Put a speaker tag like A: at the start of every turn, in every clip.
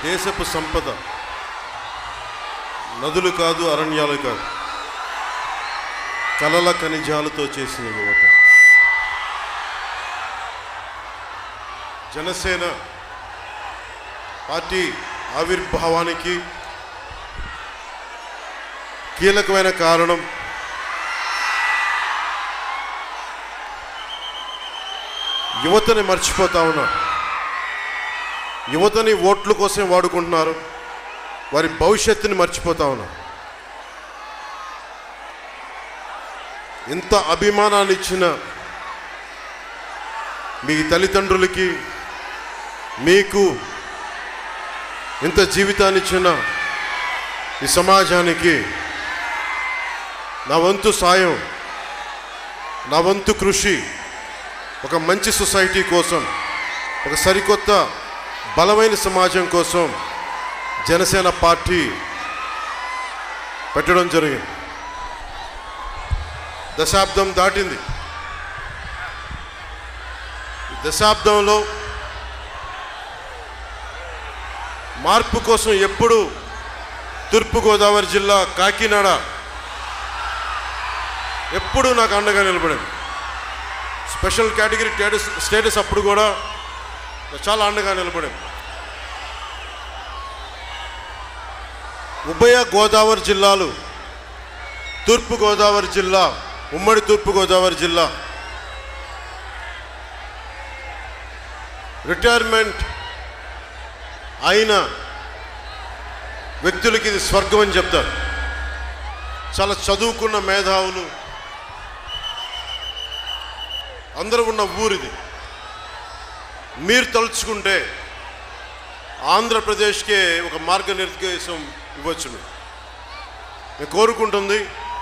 A: దేశపు సంపద నదులు కాదు అరణ్యాలు కాదు కలల ఖనిజాలతో చేసిన యువత జనసేన పార్టీ ఆవిర్భావానికి కీలకమైన కారణం యువతని మర్చిపోతా ఉన్నారు యువతని ఓట్ల కోసం వాడుకుంటున్నారు వారి భవిష్యత్తుని మర్చిపోతా ఉన్నారు ఇంత అభిమానాన్ని ఇచ్చిన మీ తల్లిదండ్రులకి మీకు ఇంత జీవితాన్ని ఇచ్చిన ఈ సమాజానికి నా వంతు సాయం నా వంతు కృషి ఒక మంచి సొసైటీ కోసం ఒక సరికొత్త బలమైన సమాజం కోసం జనసేన పార్టీ పెట్టడం జరిగింది దశాబ్దం దాటింది ఈ దశాబ్దంలో మార్పు కోసం ఎప్పుడు తూర్పుగోదావరి జిల్లా కాకినాడ ఎప్పుడు నాకు అండగా నిలబడింది స్పెషల్ కేటగిరీ స్టేటస్ స్టేటస్ అప్పుడు కూడా చాలా అండగా నిలబడింది ఉభయ గోదావరి జిల్లాలు తూర్పు గోదావరి జిల్లా ఉమ్మడి తూర్పు గోదావరి జిల్లా రిటైర్మెంట్ అయిన వ్యక్తులకి ఇది స్వర్గం అని చెప్తారు చాలా చదువుకున్న మేధావులు అందరూ ఉన్న ఊరిది మీరు తలుచుకుంటే ఆంధ్రప్రదేశ్కే ఒక మార్గనిర్దేశం ఇవ్వచ్చు మీరు నేను కోరుకుంటుంది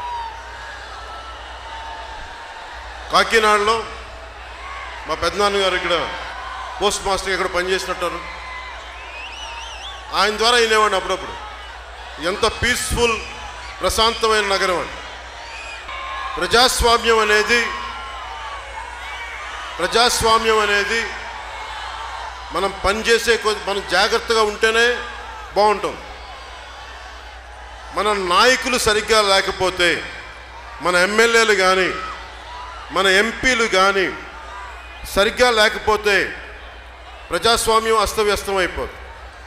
A: కాకినాడలో మా పెద్దనాన్న గారు ఇక్కడ పోస్ట్ మాస్టర్ ఇక్కడ పనిచేసినట్టారు ఆయన ద్వారా అయినేవాడిని అప్పుడప్పుడు ఎంత పీస్ఫుల్ ప్రశాంతమైన నగరం అండి ప్రజాస్వామ్యం అనేది ప్రజాస్వామ్యం అనేది మనం పనిచేసే కొద్ది మనం జాగ్రత్తగా ఉంటేనే బాగుంటుంది మన నాయకులు సరిగ్గా లేకపోతే మన ఎమ్మెల్యేలు కానీ మన ఎంపీలు కానీ సరిగ్గా లేకపోతే ప్రజాస్వామ్యం అస్తవ్యస్తం అయిపోతుంది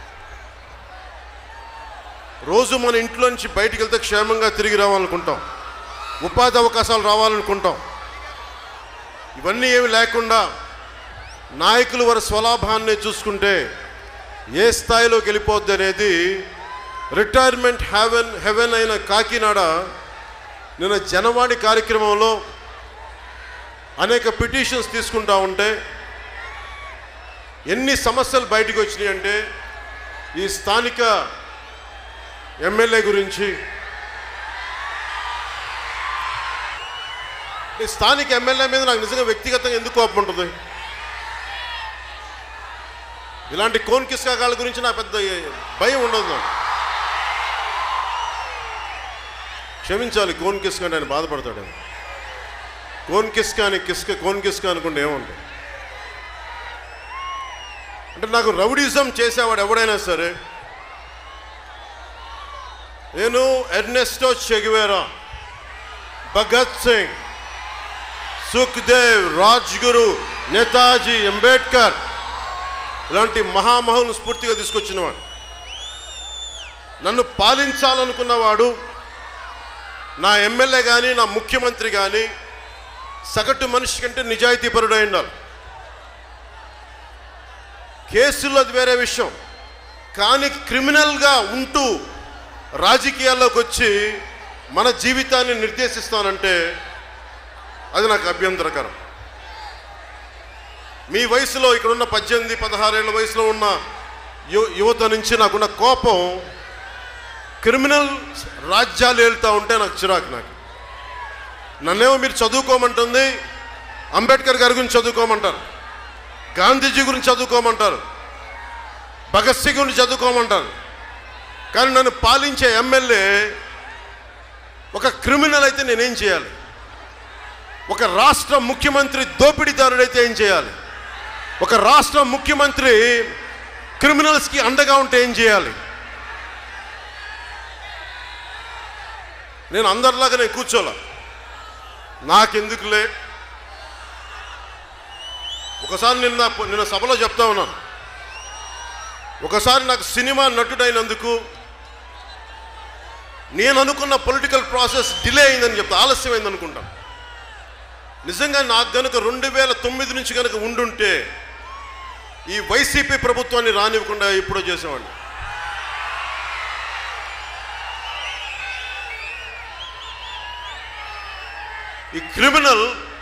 A: రోజు మన ఇంట్లో నుంచి బయటికి వెళ్తే క్షేమంగా తిరిగి రావాలనుకుంటాం ఉపాధి అవకాశాలు రావాలనుకుంటాం ఇవన్నీ ఏమి లేకుండా నాయకులు వారి స్వలాభాన్ని చూసుకుంటే ఏ స్థాయిలోకి వెళ్ళిపోద్ది అనేది రిటైర్మెంట్ హెవెన్ హెవెన్ అయిన కాకినాడ నిన్న జనవాణి కార్యక్రమంలో అనేక పిటిషన్స్ తీసుకుంటా ఉంటే ఎన్ని సమస్యలు బయటకు వచ్చినాయి అంటే ఈ స్థానిక ఎమ్మెల్యే గురించి ఈ స్థానిక ఎమ్మెల్యే మీద నాకు నిజంగా వ్యక్తిగతంగా ఎందుకు కోపం ఉంటుంది ఇలాంటి కోన్ కిస్కాగాళ్ళ గురించి నాకు పెద్ద భయం ఉండదు నాకు క్షమించాలి కోన్ కిస్కా అంటే ఆయన బాధపడతాడు కోన్ కిస్కా అని కిస్క కోన్ కిస్కా అనుకుంటే ఏముంటుంది అంటే నాకు రౌడిజం చేసేవాడు ఎవడైనా సరే నేను ఎర్నెస్టో చెగువేరా భగత్ సింగ్ సుఖ్దేవ్ రాజ్గురు నేతాజీ అంబేద్కర్ ఇలాంటి మహామహులను స్ఫూర్తిగా తీసుకొచ్చినవాడు నన్ను పాలించాలనుకున్నవాడు నా ఎమ్మెల్యే కానీ నా ముఖ్యమంత్రి కానీ సగటు మనిషి కంటే నిజాయితీపరుడై ఉండాలి కేసుల్లో అది వేరే విషయం కానీ క్రిమినల్గా ఉంటూ రాజకీయాల్లోకి వచ్చి మన జీవితాన్ని నిర్దేశిస్తానంటే అది నాకు అభ్యంతరకరం మీ వయసులో ఇక్కడ ఉన్న పద్దెనిమిది పదహారేళ్ళ వయసులో ఉన్న యు యువత నుంచి నాకున్న కోపం క్రిమినల్ రాజ్యాలు వెళ్తూ ఉంటే నాకు చిరాకు నాకు నన్నేమో మీరు చదువుకోమంటుంది అంబేద్కర్ గారి గురించి చదువుకోమంటారు గాంధీజీ గురించి చదువుకోమంటారు భగత్ సింగ్ గురించి చదువుకోమంటారు కానీ నన్ను పాలించే ఎమ్మెల్యే ఒక క్రిమినల్ అయితే నేనేం చేయాలి ఒక రాష్ట్ర ముఖ్యమంత్రి దోపిడీదారుడైతే ఏం చేయాలి ఒక రాష్ట్ర ముఖ్యమంత్రి క్రిమినల్స్కి అండగా ఉంటే ఏం చేయాలి నేను అందరిలాగా నేను కూర్చోలే నాకెందుకులే ఒకసారి నిన్న నిన్న సభలో చెప్తా ఉన్నాను ఒకసారి నాకు సినిమా నటుడైనందుకు నేను అనుకున్న పొలిటికల్ ప్రాసెస్ డిలే అయిందని చెప్తా ఆలస్యమైంది అనుకుంటాను నిజంగా నాకు గనుక రెండు వేల తొమ్మిది నుంచి కనుక ఉండుంటే ఈ వైసీపీ ప్రభుత్వాన్ని రానివ్వకుండా ఎప్పుడో చేసేవాడిని ఈ క్రిమినల్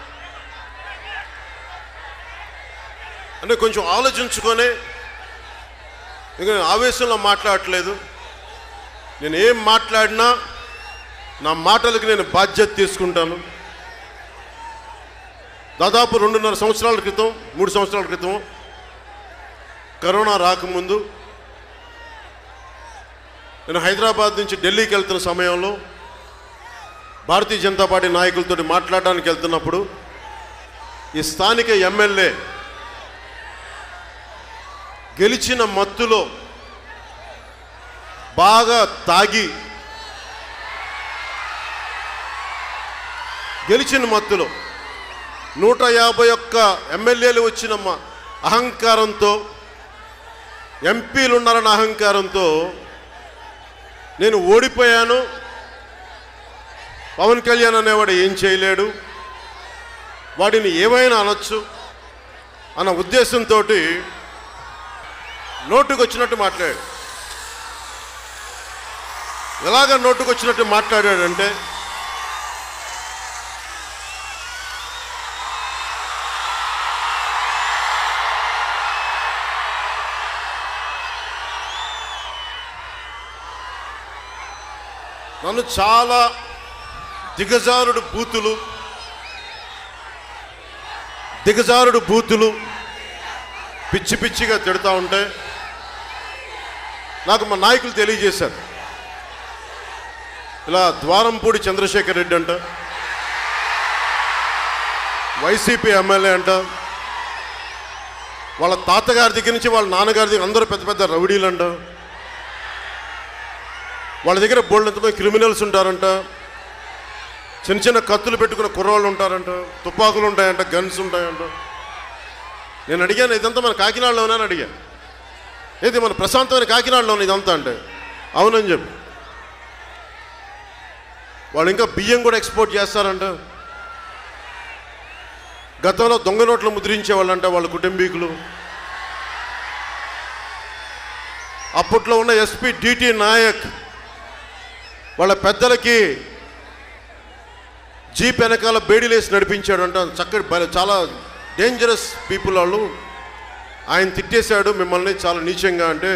A: అంటే కొంచెం ఆలోచించుకొని ఇంకా నేను ఆవేశంలో మాట్లాడట్లేదు నేను ఏం మాట్లాడినా నా మాటలకు నేను బాధ్యత తీసుకుంటాను దాదాపు రెండున్నర సంవత్సరాల క్రితం మూడు సంవత్సరాల క్రితం కరోనా రాకముందు నేను హైదరాబాద్ నుంచి ఢిల్లీకి వెళ్తున్న సమయంలో భారతీయ జనతా పార్టీ నాయకులతో మాట్లాడడానికి వెళ్తున్నప్పుడు ఈ స్థానిక ఎమ్మెల్యే గెలిచిన మత్తులో బాగా తాగి గెలిచిన మత్తులో నూట యాభై ఒక్క ఎమ్మెల్యేలు వచ్చిన మా అహంకారంతో ఎంపీలు ఉన్నారన్న అహంకారంతో నేను ఓడిపోయాను పవన్ కళ్యాణ్ అనేవాడు ఏం చేయలేడు వాడిని ఏమైనా అనొచ్చు అన్న ఉద్దేశంతో నోటుకు వచ్చినట్టు మాట్లాడాడు ఎలాగ నోటుకు వచ్చినట్టు మాట్లాడాడంటే నన్ను చాలా దిగజారుడు బూతులు దిగజారుడు బూతులు పిచ్చి పిచ్చిగా తిడతా ఉంటే నాకు మా నాయకులు తెలియజేశారు ఇలా ద్వారంపూడి చంద్రశేఖర్ రెడ్డి అంట వైసీపీ ఎమ్మెల్యే అంట వాళ్ళ తాతగారి దగ్గర నుంచి వాళ్ళ నాన్నగారి దగ్గర అందరూ పెద్ద పెద్ద రౌడీలు అంట వాళ్ళ దగ్గర బోల్డ్ ఎంతమంది క్రిమినల్స్ ఉంటారంట చిన్న చిన్న కత్తులు పెట్టుకున్న కుర్రోళ్ళు ఉంటారంట తుపాకులు ఉంటాయంట గన్స్ ఉంటాయంట నేను అడిగాను ఇదంతా మన కాకినాడలోనే అని అడిగా ఏది మన ప్రశాంతమైన కాకినాడలోనే ఇదంతా అంటే అవునని చెప్పి వాళ్ళు ఇంకా బియ్యం కూడా ఎక్స్పోర్ట్ చేస్తారంట గతంలో దొంగ నోట్లు ముద్రించేవాళ్ళంట వాళ్ళ కుటుంబీకులు అప్పట్లో ఉన్న ఎస్పీ డిటి నాయక్ వాళ్ళ పెద్దలకి జీప్ వెనకాల బేడీలేసి నడిపించాడంట చక్కటి భలే- చాలా డేంజరస్ పీపుల్ వాళ్ళు ఆయన తిట్టేశాడు మిమ్మల్ని చాలా నీచంగా అంటే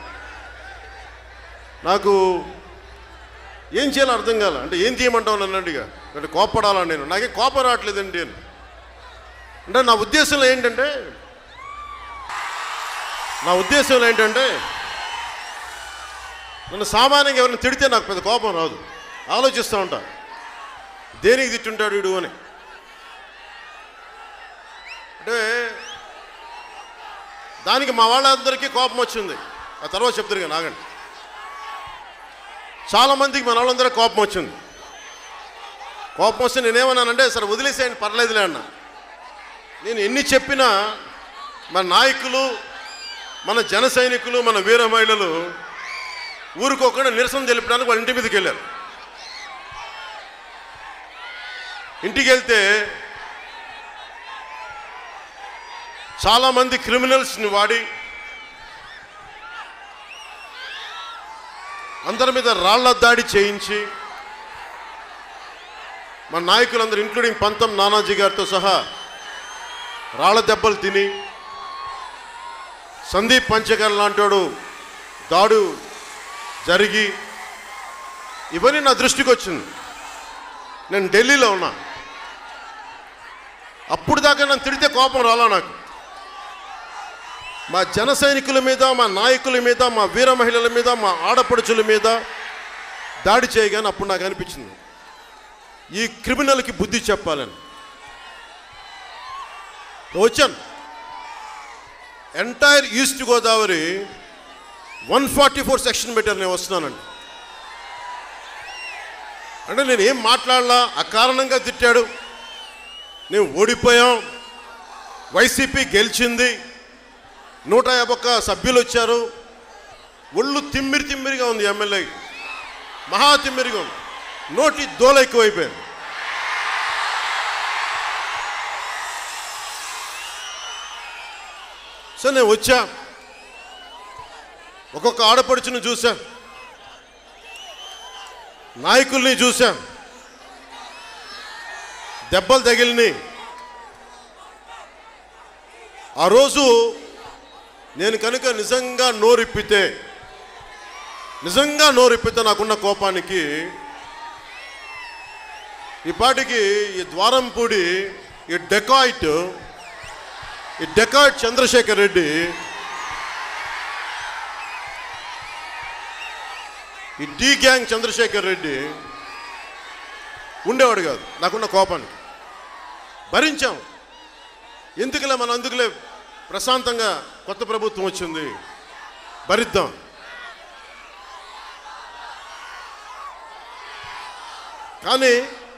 A: నాకు ఏం చేయాలో అర్థం కాల అంటే ఏం తీయమంటావు నన్ను అడిగా అంటే కోపడాలా నేను నాకేం కోపం రావట్లేదండి అని అంటే నా ఉద్దేశంలో ఏంటంటే నా ఉద్దేశంలో ఏంటంటే నన్ను సామాన్యంగా ఎవరిని తిడితే నాకు పెద్ద కోపం రాదు ఆలోచిస్తూ ఉంటా దేనికి తిట్టుంటాడు వీడు అని అంటే దానికి మా వాళ్ళందరికీ కోపం వచ్చింది ఆ తర్వాత చెప్తారు కానీ ఆగండి చాలా మందికి మన వాళ్ళందరూ కోపం వచ్చింది కోపం వస్తే నేనేమన్నానంటే సరే వదిలేసేయండి పర్లేదులే అన్న నేను ఎన్ని చెప్పినా మన నాయకులు మన జన సైనికులు మన వీర మహిళలు ఊరుకోకుండా నిరసన తెలిపడానికి వాళ్ళ ఇంటి మీదకి వెళ్ళారు ఇంటికి వెళ్తే చాలామంది క్రిమినల్స్ని వాడి అందరి మీద రాళ్ల దాడి చేయించి మన నాయకులందరూ ఇంక్లూడింగ్ పంతం నానాజీ గారితో సహా రాళ్ల దెబ్బలు తిని సందీప్ పంచకర్ లాంటోడు దాడు జరిగి ఇవన్నీ నా దృష్టికి వచ్చింది నేను ఢిల్లీలో ఉన్నా అప్పుడు దాకా నన్ను తిడితే కోపం రాలా నాకు మా జన సైనికుల మీద మా నాయకుల మీద మా వీర మహిళల మీద మా ఆడపడుచుల మీద దాడి చేయగానే అప్పుడు నాకు అనిపించింది ఈ క్రిమినల్కి బుద్ధి చెప్పాలని వచ్చాను entire East Godavari one forty four section పెట్టారు నేను వస్తున్నానండి అంటే నేను ఏం మాట్లాడలా అకారణంగా తిట్టాడు నేను ఓడిపోయాం వైసీపీ గెలిచింది నూట యాభై ఒక్క సభ్యులు వచ్చారు ఒళ్ళు తిమ్మిరి తిమ్మిరిగా ఉంది ఎమ్మెల్యే మహా తిమ్మిరిగా ఉంది నోటి దోల ఎక్కువైపోయింది సో నేను వచ్చా ఒక్కొక్క ఆడపడుచుని చూసా నాయకుల్ని చూసా దెబ్బలు తగిలిని ఆ రోజు నేను కనుక నిజంగా నోరిప్పితే నిజంగా నోరిప్పితే నాకున్న కోపానికి ఈ పాటికి ఈ ద్వారంపూడి ఈ డెకాయిట్ ఈ డెకాయిట్ చంద్రశేఖర్ రెడ్డి ఈ డి గ్యాంగ్ చంద్రశేఖర్ రెడ్డి ఉండేవాడు కాదు నాకున్న కోపానికి భరించాం ఎందుకులే మన అందుకులే ప్రశాంతంగా కొత్త ప్రభుత్వం వచ్చింది భరిద్దాం కానీ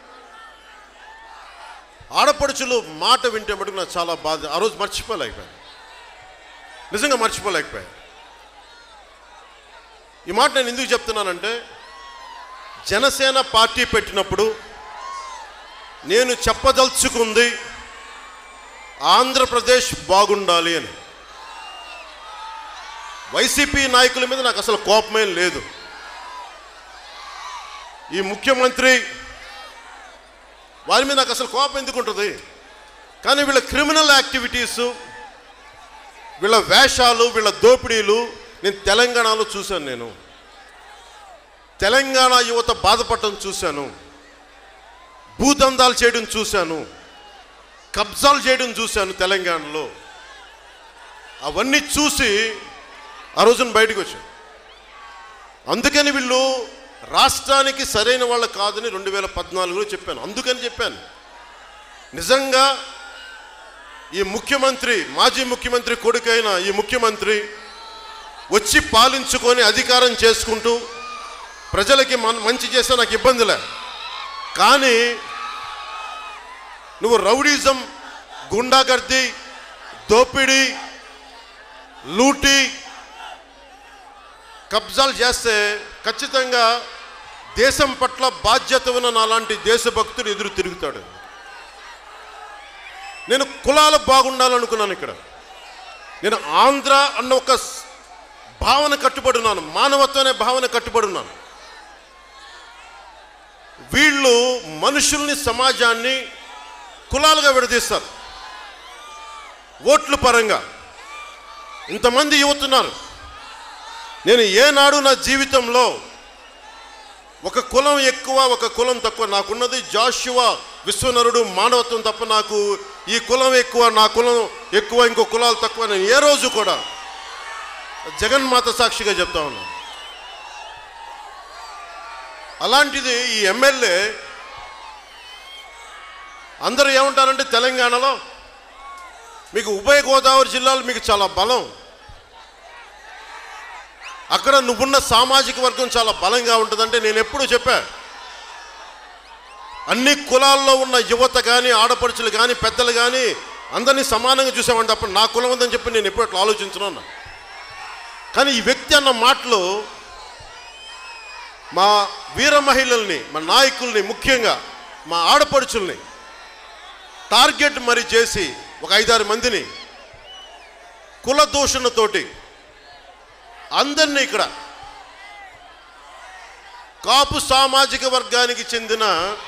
A: ఆడపడుచులు మాట వింటే మటుకు నాకు చాలా బాధ ఆ రోజు మర్చిపోలేకపోయాను నిజంగా మర్చిపోలేకపోయాను ఈ మాట నేను ఎందుకు చెప్తున్నానంటే జనసేన పార్టీ పెట్టినప్పుడు నేను చెప్పదలుచుకుంది ఆంధ్రప్రదేశ్ బాగుండాలి అని వైసీపీ నాయకుల మీద నాకు అసలు కోపమే లేదు ఈ ముఖ్యమంత్రి వారి మీద నాకు అసలు కోపం ఎందుకు ఉంటుంది కానీ వీళ్ళ క్రిమినల్ యాక్టివిటీస్ వీళ్ళ వేషాలు వీళ్ళ దోపిడీలు నేను తెలంగాణలో చూశాను నేను తెలంగాణ యువత బాధపడటం చూశాను భూదందాలు చేయడం చూశాను కబ్జాలు చేయడం చూశాను తెలంగాణలో అవన్నీ చూసి ఆ రోజున బయటకు వచ్చాను అందుకని వీళ్ళు రాష్ట్రానికి సరైన వాళ్ళు కాదని రెండు వేల పద్నాలుగులో చెప్పాను అందుకని చెప్పాను నిజంగా ఈ ముఖ్యమంత్రి మాజీ ముఖ్యమంత్రి కొడుకైన ఈ ముఖ్యమంత్రి వచ్చి పాలించుకొని అధికారం చేసుకుంటూ ప్రజలకి మన మంచి చేస్తే నాకు ఇబ్బందిలే కానీ నువ్వు రౌడీజం గుండాగర్ది దోపిడీ లూటీ కబ్జాలు చేస్తే ఖచ్చితంగా దేశం పట్ల బాధ్యత ఉన్న నాలాంటి దేశభక్తుడు ఎదురు తిరుగుతాడు నేను కులాలు బాగుండాలనుకున్నాను ఇక్కడ నేను ఆంధ్ర అన్న ఒక స్- భావన కట్టుబడి ఉన్నాను మానవత్వం అనే భావన కట్టుబడి ఉన్నాను వీళ్ళు మనుషుల్ని సమాజాన్ని కులాలుగా విడదీస్తారు ఓట్ల పరంగా ఇంతమంది యువతున్నారు నేను ఏనాడు నా జీవితంలో ఒక కులం ఎక్కువ ఒక కులం తక్కువ నాకున్నది జాషువా విశ్వనరుడు మానవత్వం తప్ప నాకు ఈ కులం ఎక్కువ నా కులం ఎక్కువ ఇంకో కులాలు తక్కువ నేను ఏ రోజు కూడా జగన్మాత సాక్షిగా చెప్తా ఉన్నాను అలాంటిది ఈ ఎమ్మెల్యే అందరూ ఏమంటారంటే తెలంగాణలో మీకు ఉభయ గోదావరి జిల్లాలు మీకు చాలా బలం అక్కడ నువ్వున్న సామాజిక వర్గం చాలా బలంగా ఉంటుందంటే నేను ఎప్పుడు చెప్పా అన్ని కులాల్లో ఉన్న యువత కానీ ఆడపడుచులు కానీ పెద్దలు కానీ అందరినీ సమానంగా చూసామంటే అప్పుడు నా కులం ఉందని చెప్పి నేను ఎప్పుడు అట్లా ఆలోచించున్నాను కానీ ఈ వ్యక్తి అన్న మాటలు మా వీర మహిళల్ని మా నాయకుల్ని ముఖ్యంగా మా ఆడపడుచుల్ని టార్గెట్ మరి చేసి ఒక ఐదారు మందిని కుల దూషణతోటి అందరినీ ఇక్కడ కాపు సామాజిక వర్గానికి చెందిన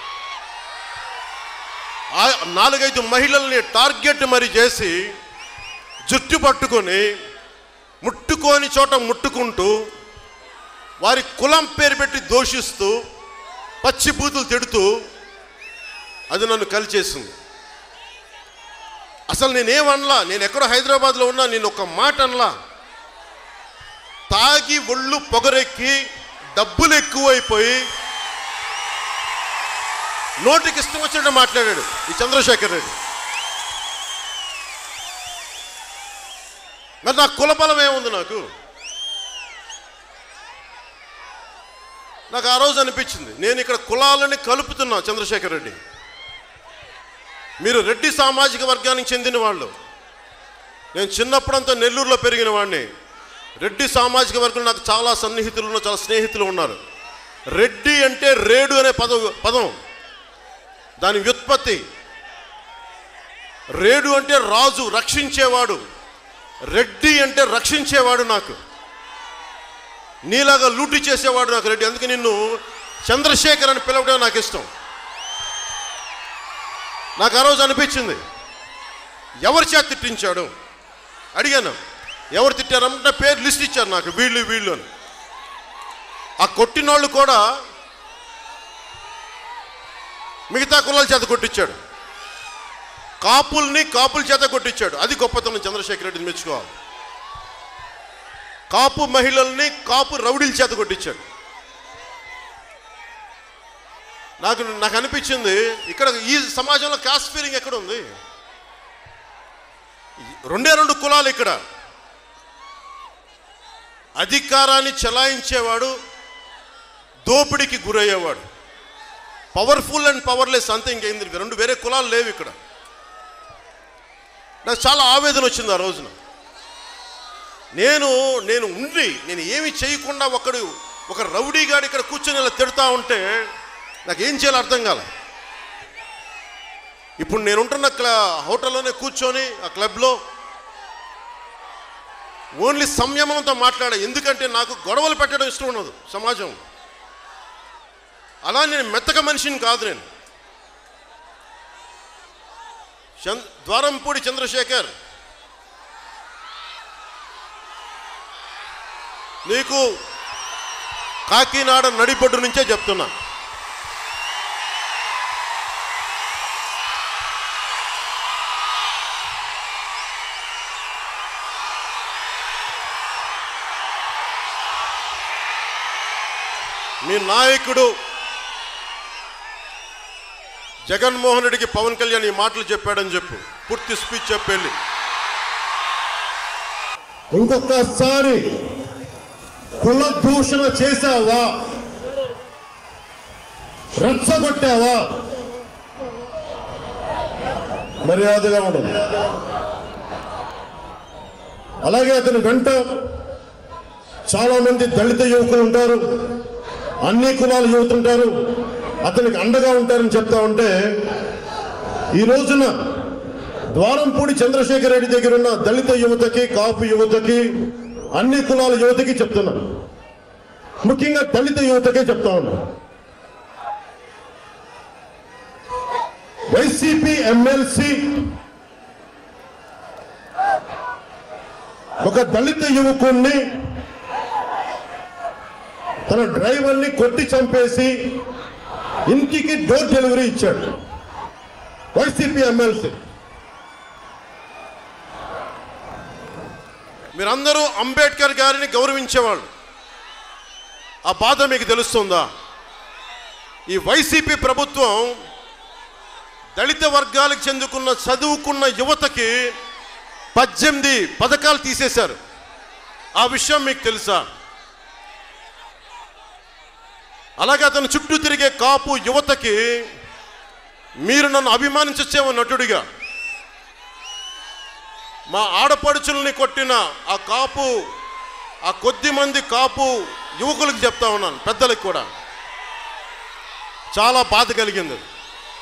A: ఆ- నాలుగైదు మహిళల్ని టార్గెట్ మరి చేసి జుట్టు పట్టుకొని ముట్టుకోని చోట ముట్టుకుంటూ వారి కులం పేరు పెట్టి దోషిస్తూ పచ్చి బూతులు తిడుతూ అది నన్ను కలిచేసింది అసలు నేనేమనలా నేను ఎక్కడో హైదరాబాద్లో ఉన్నా నేను ఒక మాట అనలా తాగి ఒళ్ళు పొగరెక్కి డబ్బులు ఎక్కువైపోయి నోటికి ఇష్టం వచ్చినట్టు మాట్లాడాడు ఈ చంద్రశేఖర్ రెడ్డి మరి నా కులబలం ఏముంది నాకు నాకు ఆ రోజు అనిపించింది నేను ఇక్కడ కులాలని కలుపుతున్నా చంద్రశేఖర్ రెడ్డి మీరు రెడ్డి సామాజిక వర్గానికి చెందిన వాళ్ళు నేను చిన్నప్పుడంతా నెల్లూరులో పెరిగిన వాడిని రెడ్డి సామాజిక వర్గం నాకు చాలా సన్నిహితులు ఉన్నారు చాలా స్నేహితులు ఉన్నారు రెడ్డి అంటే రేడు అనే పదం పదం దాని వ్యుత్పత్తి రేడు అంటే రాజు రక్షించేవాడు రెడ్డి అంటే రక్షించేవాడు నాకు నీలాగా లూటి చేసేవాడు నాకు రెడ్డి అందుకే నిన్ను చంద్రశేఖర్ అని పిలవడం నాకు ఇష్టం నాకు ఆ రోజు అనిపించింది ఎవరి చేత తిట్టించాడు అడిగాను ఎవరు తిట్టారంటే పేరు లిస్ట్ ఇచ్చారు నాకు వీళ్ళు వీళ్ళు అని ఆ కొట్టినోళ్ళు కూడా మిగతా కులాల చేత కొట్టించాడు కాపుల్ని కాపుల చేత కొట్టించాడు అది గొప్పతనం చంద్రశేఖర్ రెడ్డిని మెచ్చుకోవాలి కాపు మహిళల్ని కాపు రౌడీల చేత కొట్టించాడు నాకు నాకు అనిపించింది ఇక్కడ ఈ సమాజంలో క్యాస్ట్ ఫీలింగ్ ఎక్కడ ఉంది రెండే రెండు కులాలు ఇక్కడ అధికారాన్ని చెలాయించేవాడు దోపిడీకి గురయ్యేవాడు పవర్ఫుల్ అండ్ పవర్లెస్ అంతే ఇంకేంది రెండు వేరే కులాలు లేవు ఇక్కడ నాకు చాలా ఆవేదన వచ్చింది ఆ రోజున నేను నేను ఉండి నేను ఏమి చేయకుండా ఒకడు ఒక రౌడీ గాడు ఇక్కడ కూర్చొని ఇలా తిడతా ఉంటే నాకు ఏం చేయాలో అర్థం కాల ఇప్పుడు నేనుంటున్న క్లా హోటల్లోనే కూర్చొని ఆ క్లబ్లో ఓన్లీ సంయమనంతో మాట్లాడా ఎందుకంటే నాకు గొడవలు పెట్టడం ఇష్టం ఉండదు సమాజం అలా నేను మెత్తక మనిషిని కాదు నేను చంద్ ద్వారంపూడి చంద్రశేఖర్ నీకు కాకినాడ నడిపొడ్డు నుంచే చెప్తున్నా మీ నాయకుడు జగన్మోహన్ రెడ్డికి పవన్ కళ్యాణ్ ఈ మాటలు చెప్పాడని చెప్పు పూర్తి స్పీచ్ చెప్పెళ్ళి
B: ఇంకొకసారి కుల దూషణ చేశావా రెచ్చగొట్టావా మర్యాదగా ఉండదు అలాగే అతని వెంట చాలా మంది దళిత యువకులు ఉంటారు అన్ని కులాల యువత ఉంటారు అతనికి అండగా ఉంటారని చెప్తా ఉంటే ఈ రోజున ద్వారంపూడి చంద్రశేఖర్ రెడ్డి దగ్గర ఉన్న దళిత యువతకి కాపు యువతకి అన్ని కులాల యువతకి చెప్తున్నా ముఖ్యంగా దళిత యువతకే చెప్తా ఉన్నా వైసీపీ ఎమ్మెల్సీ ఒక దళిత యువకుణ్ణి తన డ్రైవర్ని కొట్టి చంపేసి ఇంటికి డోర్ డెలివరీ ఇచ్చాడు వైసీపీ ఎమ్మెల్సీ
A: మీరందరూ అంబేద్కర్ గారిని గౌరవించేవాళ్ళు ఆ బాధ మీకు తెలుస్తుందా ఈ వైసీపీ ప్రభుత్వం దళిత వర్గాలకు చెందుకున్న చదువుకున్న యువతకి పద్దెనిమిది పథకాలు తీసేశారు ఆ విషయం మీకు తెలుసా అలాగే అతను చుట్టూ తిరిగే కాపు యువతకి మీరు నన్ను అభిమానించచ్చేమో నటుడిగా మా ఆడపడుచుల్ని కొట్టిన ఆ కాపు ఆ కొద్ది మంది కాపు యువకులకు చెప్తా ఉన్నాను పెద్దలకు కూడా చాలా బాధ కలిగింది అది.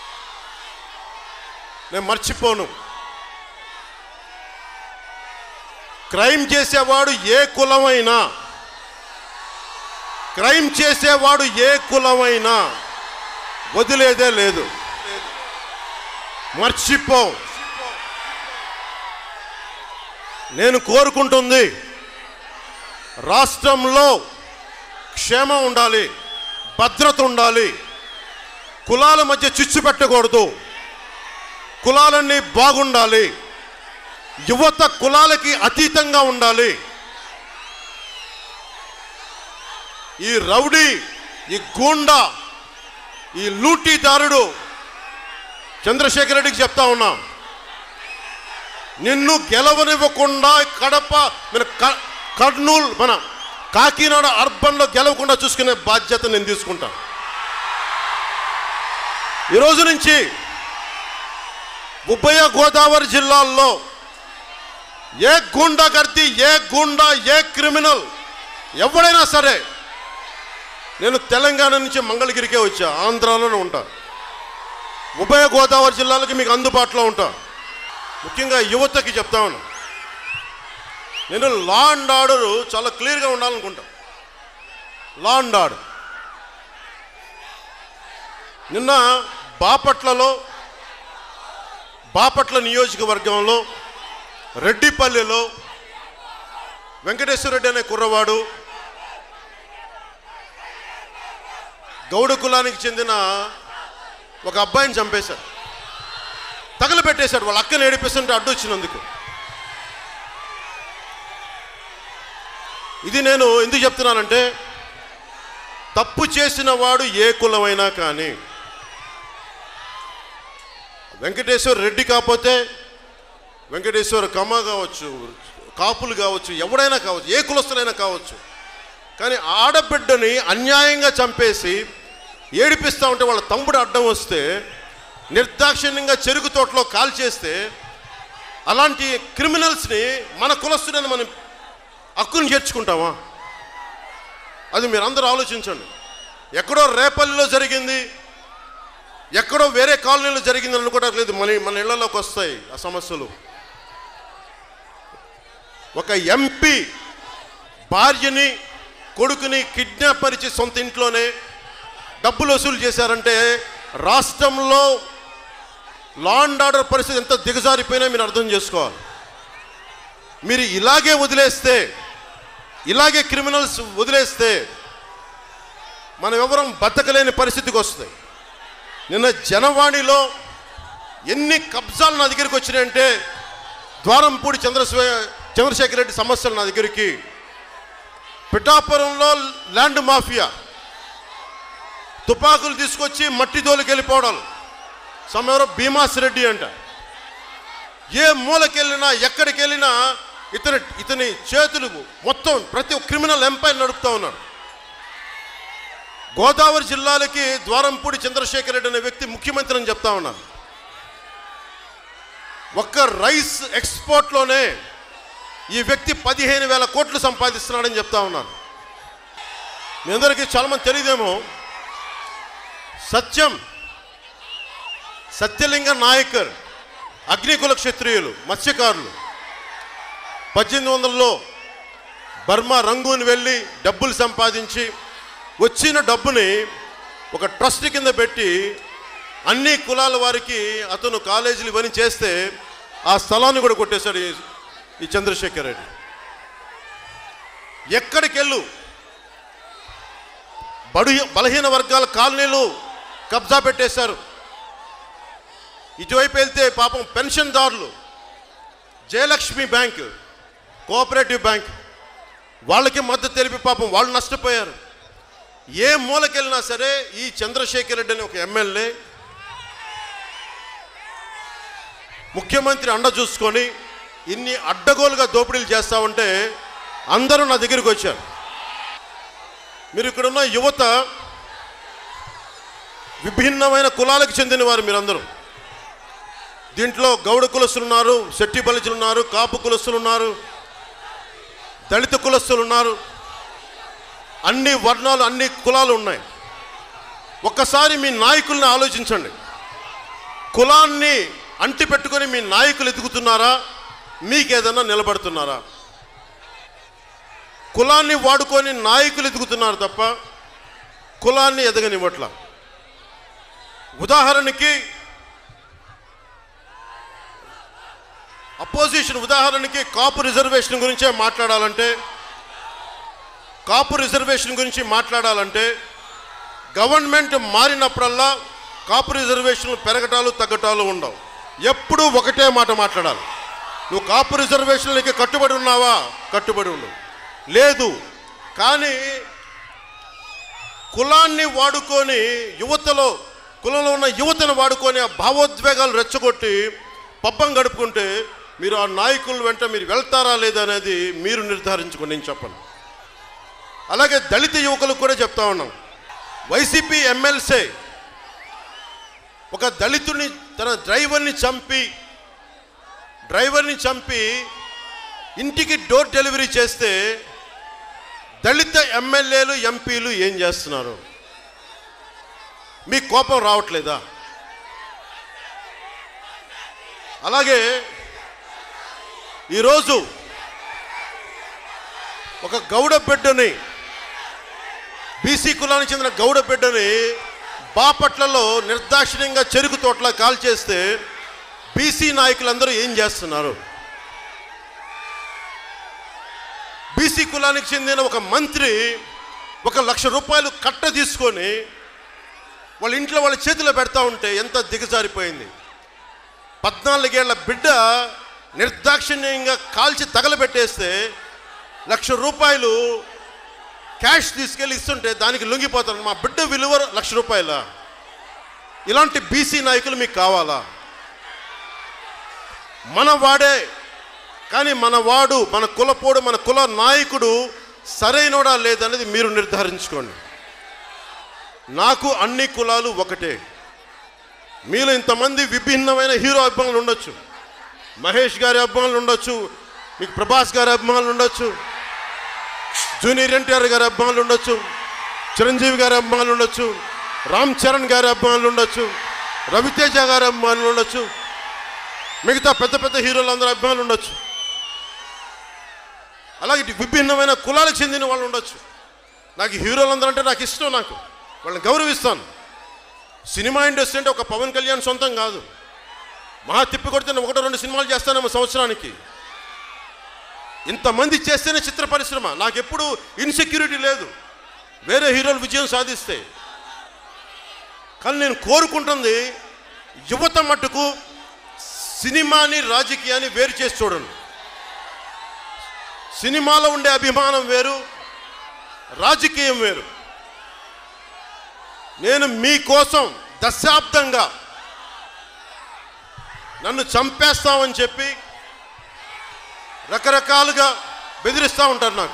A: నేను మర్చిపోను క్రైమ్ చేసేవాడు ఏ కులమైనా క్రైమ్ చేసేవాడు ఏ కులమైనా వదిలేదే లేదు మర్చిపో నేను కోరుకుంటుంది రాష్ట్రంలో క్షేమం ఉండాలి భద్రత ఉండాలి కులాల మధ్య చిచ్చు పెట్టకూడదు కులాలన్నీ బాగుండాలి యువత కులాలకి అతీతంగా ఉండాలి ఈ రౌడీ ఈ గూండా ఈ లూటీదారుడు చంద్రశేఖర్ రెడ్డికి చెప్తా ఉన్నాం నిన్ను గెలవనివ్వకుండా కడప మన క- కర్నూలు మన కాకినాడ అర్బన్లో గెలవకుండా చూసుకునే బాధ్యత నేను తీసుకుంటాను ఈ రోజు నుంచి ఉభయ గోదావరి జిల్లాల్లో ఏ గూండాగర్ది ఏ గూండా ఏ క్రిమినల్ ఎవడైనా సరే నేను తెలంగాణ నుంచి మంగళగిరికే వచ్చా ఆంధ్రాలోనే ఉంటా ఉభయ గోదావరి జిల్లాలకి మీకు అందుబాటులో ఉంటా ముఖ్యంగా యువతకి చెప్తా ఉన్నా నేను లా అండ్ ఆర్డర్ చాలా క్లియర్గా ఉండాలనుకుంటా లా అండ్ ఆర్డర్ నిన్న బాపట్లలో బాపట్ల నియోజకవర్గంలో రెడ్డిపల్లిలో వెంకటేశ్వర రెడ్డి అనే కుర్రవాడు గౌడ కులానికి చెందిన ఒక అబ్బాయిని చంపేశాడు తగలబెట్టేశాడు వాళ్ళ అక్కని ఏడిపిస్తుంటే అడ్డు వచ్చినందుకు ఇది నేను ఎందుకు చెప్తున్నానంటే తప్పు చేసిన వాడు ఏ కులమైనా కానీ వెంకటేశ్వర రెడ్డి కాకపోతే వెంకటేశ్వర కమ్మ కావచ్చు కాపులు కావచ్చు ఎవడైనా కావచ్చు ఏ కులస్తులైనా కావచ్చు కానీ ఆడబిడ్డని అన్యాయంగా చంపేసి ఏడిపిస్తూ ఉంటే వాళ్ళ తమ్ముడు అడ్డం వస్తే నిర్దాక్షిణ్యంగా చెరుకు తోటలో కాల్ చేస్తే అలాంటి క్రిమినల్స్ని మన కులస్తుడని మనం హక్కుని చేర్చుకుంటామా అది మీరు అందరూ ఆలోచించండి ఎక్కడో రేపల్లిలో జరిగింది ఎక్కడో వేరే కాలనీలో జరిగింది అనుకోవట్లేదు మన మన ఇళ్లలోకి వస్తాయి ఆ సమస్యలు ఒక ఎంపీ భార్యని కొడుకుని కిడ్నాప్ పరిచి సొంత ఇంట్లోనే డబ్బులు వసూలు చేశారంటే రాష్ట్రంలో లా అండ్ ఆర్డర్ పరిస్థితి ఎంత దిగజారిపోయినా మీరు అర్థం చేసుకోవాలి మీరు ఇలాగే వదిలేస్తే ఇలాగే క్రిమినల్స్ వదిలేస్తే మనం ఎవరం బతకలేని పరిస్థితికి వస్తాయి నిన్న జనవాణిలో ఎన్ని కబ్జాలు నా దగ్గరికి వచ్చినాయంటే ద్వారంపూడి చంద్రశే చంద్రశేఖర్ రెడ్డి సమస్యలు నా దగ్గరికి పిఠాపురంలో ల్యాండ్ మాఫియా తుపాకులు తీసుకొచ్చి మట్టి దోలికి వెళ్ళిపోవడాలు సమయంలో భీమాస్ రెడ్డి అంట ఏ మూలకెళ్ళినా ఎక్కడికి వెళ్ళినా ఇతని ఇతని చేతులు మొత్తం ప్రతి ఒక్క క్రిమినల్ ఎంపైర్ నడుపుతా ఉన్నాడు గోదావరి జిల్లాలకి ద్వారంపూడి చంద్రశేఖర్ రెడ్డి అనే వ్యక్తి ముఖ్యమంత్రి అని చెప్తా ఉన్నాను ఒక్క రైస్ ఎక్స్పోర్ట్లోనే ఈ వ్యక్తి పదిహేను వేల కోట్లు సంపాదిస్తున్నాడని చెప్తా ఉన్నాను మీ అందరికీ చాలామంది తెలియదేమో సత్యం సత్యలింగ నాయకర్ అగ్నికుల క్షత్రియులు మత్స్యకారులు పద్దెనిమిది వందలలో బర్మా రంగూన్ వెళ్ళి డబ్బులు సంపాదించి వచ్చిన డబ్బుని ఒక ట్రస్ట్ కింద పెట్టి అన్ని కులాల వారికి అతను కాలేజీలు ఇవన్నీ చేస్తే ఆ స్థలాన్ని కూడా కొట్టేశాడు ఈ- ఈ చంద్రశేఖర్ రెడ్డి ఎక్కడికెళ్ళు బడు బలహీన వర్గాల కాలనీలు కబ్జా పెట్టేశారు ఇటువైపు వెళ్తే పాపం పెన్షన్దారులు జయలక్ష్మి బ్యాంక్ కోఆపరేటివ్ బ్యాంక్ వాళ్ళకి మద్దతు తెలిపి పాపం వాళ్ళు నష్టపోయారు ఏ మూలకెళ్ళినా సరే ఈ చంద్రశేఖర్ రెడ్డి అని ఒక ఎమ్మెల్యే ముఖ్యమంత్రి అండ చూసుకొని ఇన్ని అడ్డగోలుగా దోపిడీలు చేస్తా ఉంటే అందరూ నా దగ్గరికి వచ్చారు మీరు ఇక్కడ ఉన్న యువత విభిన్నమైన కులాలకు చెందిన వారు మీరందరూ దీంట్లో గౌడ కులస్తులు ఉన్నారు శెట్టి బలిజులు ఉన్నారు కాపు కులస్తులు ఉన్నారు దళిత కులస్తులు ఉన్నారు అన్ని వర్ణాలు అన్ని కులాలు ఉన్నాయి ఒక్కసారి మీ నాయకుల్ని ఆలోచించండి కులాన్ని అంటి పెట్టుకొని మీ నాయకులు ఎదుగుతున్నారా మీకేదన్నా నిలబడుతున్నారా కులాన్ని వాడుకొని నాయకులు ఎదుగుతున్నారు తప్ప కులాన్ని ఎదగనివ్వట్ల ఉదాహరణకి అపోజిషన్ ఉదాహరణకి కాపు రిజర్వేషన్ గురించే మాట్లాడాలంటే కాపు రిజర్వేషన్ గురించి మాట్లాడాలంటే గవర్నమెంట్ మారినప్పుడల్లా కాపు రిజర్వేషన్లు పెరగటాలు తగ్గటాలు ఉండవు ఎప్పుడూ ఒకటే మాట మాట్లాడాలి నువ్వు కాపు రిజర్వేషన్లకి కట్టుబడి ఉన్నావా కట్టుబడి ఉండవు లేదు కానీ కులాన్ని వాడుకొని యువతలో కులంలో ఉన్న యువతను వాడుకొని ఆ భావోద్వేగాలు రెచ్చగొట్టి పబ్బం గడుపుకుంటే మీరు ఆ నాయకుల వెంట మీరు వెళ్తారా లేదా అనేది మీరు నిర్ధారించుకోండి నేను చెప్పను అలాగే దళిత యువకులకు కూడా చెప్తా ఉన్నాం వైసీపీ ఎమ్మెల్సీ ఒక దళితుడిని తన డ్రైవర్ని చంపి డ్రైవర్ని చంపి ఇంటికి డోర్ డెలివరీ చేస్తే దళిత ఎమ్మెల్యేలు ఎంపీలు ఏం చేస్తున్నారు మీకు కోపం రావట్లేదా అలాగే ఈరోజు ఒక గౌడ బిడ్డని బీసీ కులానికి చెందిన గౌడ బిడ్డని బాపట్లలో నిర్దాక్షిణ్యంగా చెరుకు తోటలా కాల్చేస్తే బీసీ నాయకులందరూ ఏం చేస్తున్నారు బీసీ కులానికి చెందిన ఒక మంత్రి ఒక లక్ష రూపాయలు కట్ట తీసుకొని వాళ్ళ ఇంట్లో వాళ్ళ చేతిలో పెడతా ఉంటే ఎంత దిగజారిపోయింది పద్నాలుగేళ్ల బిడ్డ నిర్దాక్షిణ్యంగా కాల్చి తగలబెట్టేస్తే లక్ష రూపాయలు క్యాష్ తీసుకెళ్ళి ఇస్తుంటే దానికి లొంగిపోతారు మా బిడ్డ విలువ లక్ష రూపాయల ఇలాంటి బీసీ నాయకులు మీకు కావాలా మన వాడే కానీ మన వాడు మన కులపోడు మన కుల నాయకుడు సరైనోడా లేదనేది మీరు నిర్ధారించుకోండి నాకు అన్ని కులాలు ఒకటే మీలో ఇంతమంది విభిన్నమైన హీరో అభిమానులు ఉండొచ్చు మహేష్ గారి అభిమానులు ఉండొచ్చు మీకు ప్రభాస్ గారి అభిమానులు ఉండొచ్చు జూనియర్ ఎన్టీఆర్ గారి అభిమానులు ఉండొచ్చు చిరంజీవి గారి అభిమానులు ఉండొచ్చు రామ్ చరణ్ గారి అభిమానులు ఉండొచ్చు రవితేజ గారి అభిమానులు ఉండొచ్చు మిగతా పెద్ద పెద్ద హీరోలు అందరూ అభిమానులు ఉండొచ్చు అలాగే ఇటు విభిన్నమైన కులాలకు చెందిన వాళ్ళు ఉండొచ్చు నాకు ఈ హీరోలందరూ అంటే నాకు ఇష్టం నాకు వాళ్ళని గౌరవిస్తాను సినిమా ఇండస్ట్రీ అంటే ఒక పవన్ కళ్యాణ్ సొంతం కాదు మహా తిప్పి కొడితే నేను ఒకటో రెండు సినిమాలు చేస్తానేమో సంవత్సరానికి ఇంతమంది చేస్తేనే చిత్ర పరిశ్రమ నాకు ఎప్పుడు ఇన్సెక్యూరిటీ లేదు వేరే హీరోలు విజయం సాధిస్తే కానీ నేను కోరుకుంటుంది యువత మట్టుకు సినిమాని రాజకీయాన్ని వేరు చేసి చూడండి సినిమాలో ఉండే అభిమానం వేరు రాజకీయం వేరు నేను మీకోసం దశాబ్దంగా నన్ను చంపేస్తామని చెప్పి రకరకాలుగా బెదిరిస్తూ ఉంటారు నాకు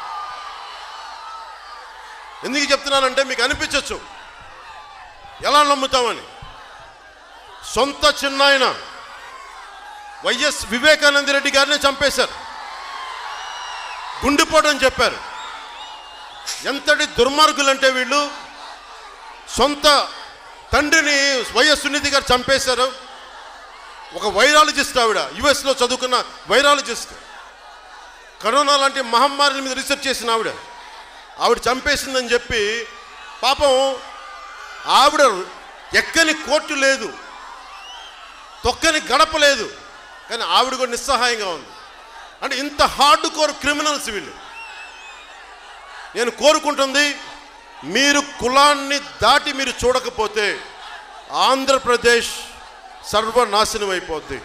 A: ఎందుకు చెప్తున్నానంటే మీకు అనిపించవచ్చు ఎలా నమ్ముతామని సొంత చిన్నాయన వైఎస్ వివేకానంద రెడ్డి గారిని చంపేశారు గుండెపోటు అని చెప్పారు ఎంతటి దుర్మార్గులంటే వీళ్ళు సొంత తండ్రిని వైఎస్ సునీతి గారు చంపేశారు ఒక వైరాలజిస్ట్ ఆవిడ యుఎస్లో చదువుకున్న వైరాలజిస్ట్ కరోనా లాంటి మహమ్మారిల మీద రీసెర్చ్ చేసిన ఆవిడ ఆవిడ చంపేసిందని చెప్పి పాపం ఆవిడ ఎక్కని కోర్టు లేదు తొక్కని గడప లేదు కానీ ఆవిడ కూడా నిస్సహాయంగా ఉంది అంటే ఇంత హార్డ్ కోర్ క్రిమినల్స్ వీళ్ళు నేను కోరుకుంటుంది మీరు కులాన్ని దాటి మీరు చూడకపోతే ఆంధ్రప్రదేశ్ సర్వనాశనం అయిపోద్ది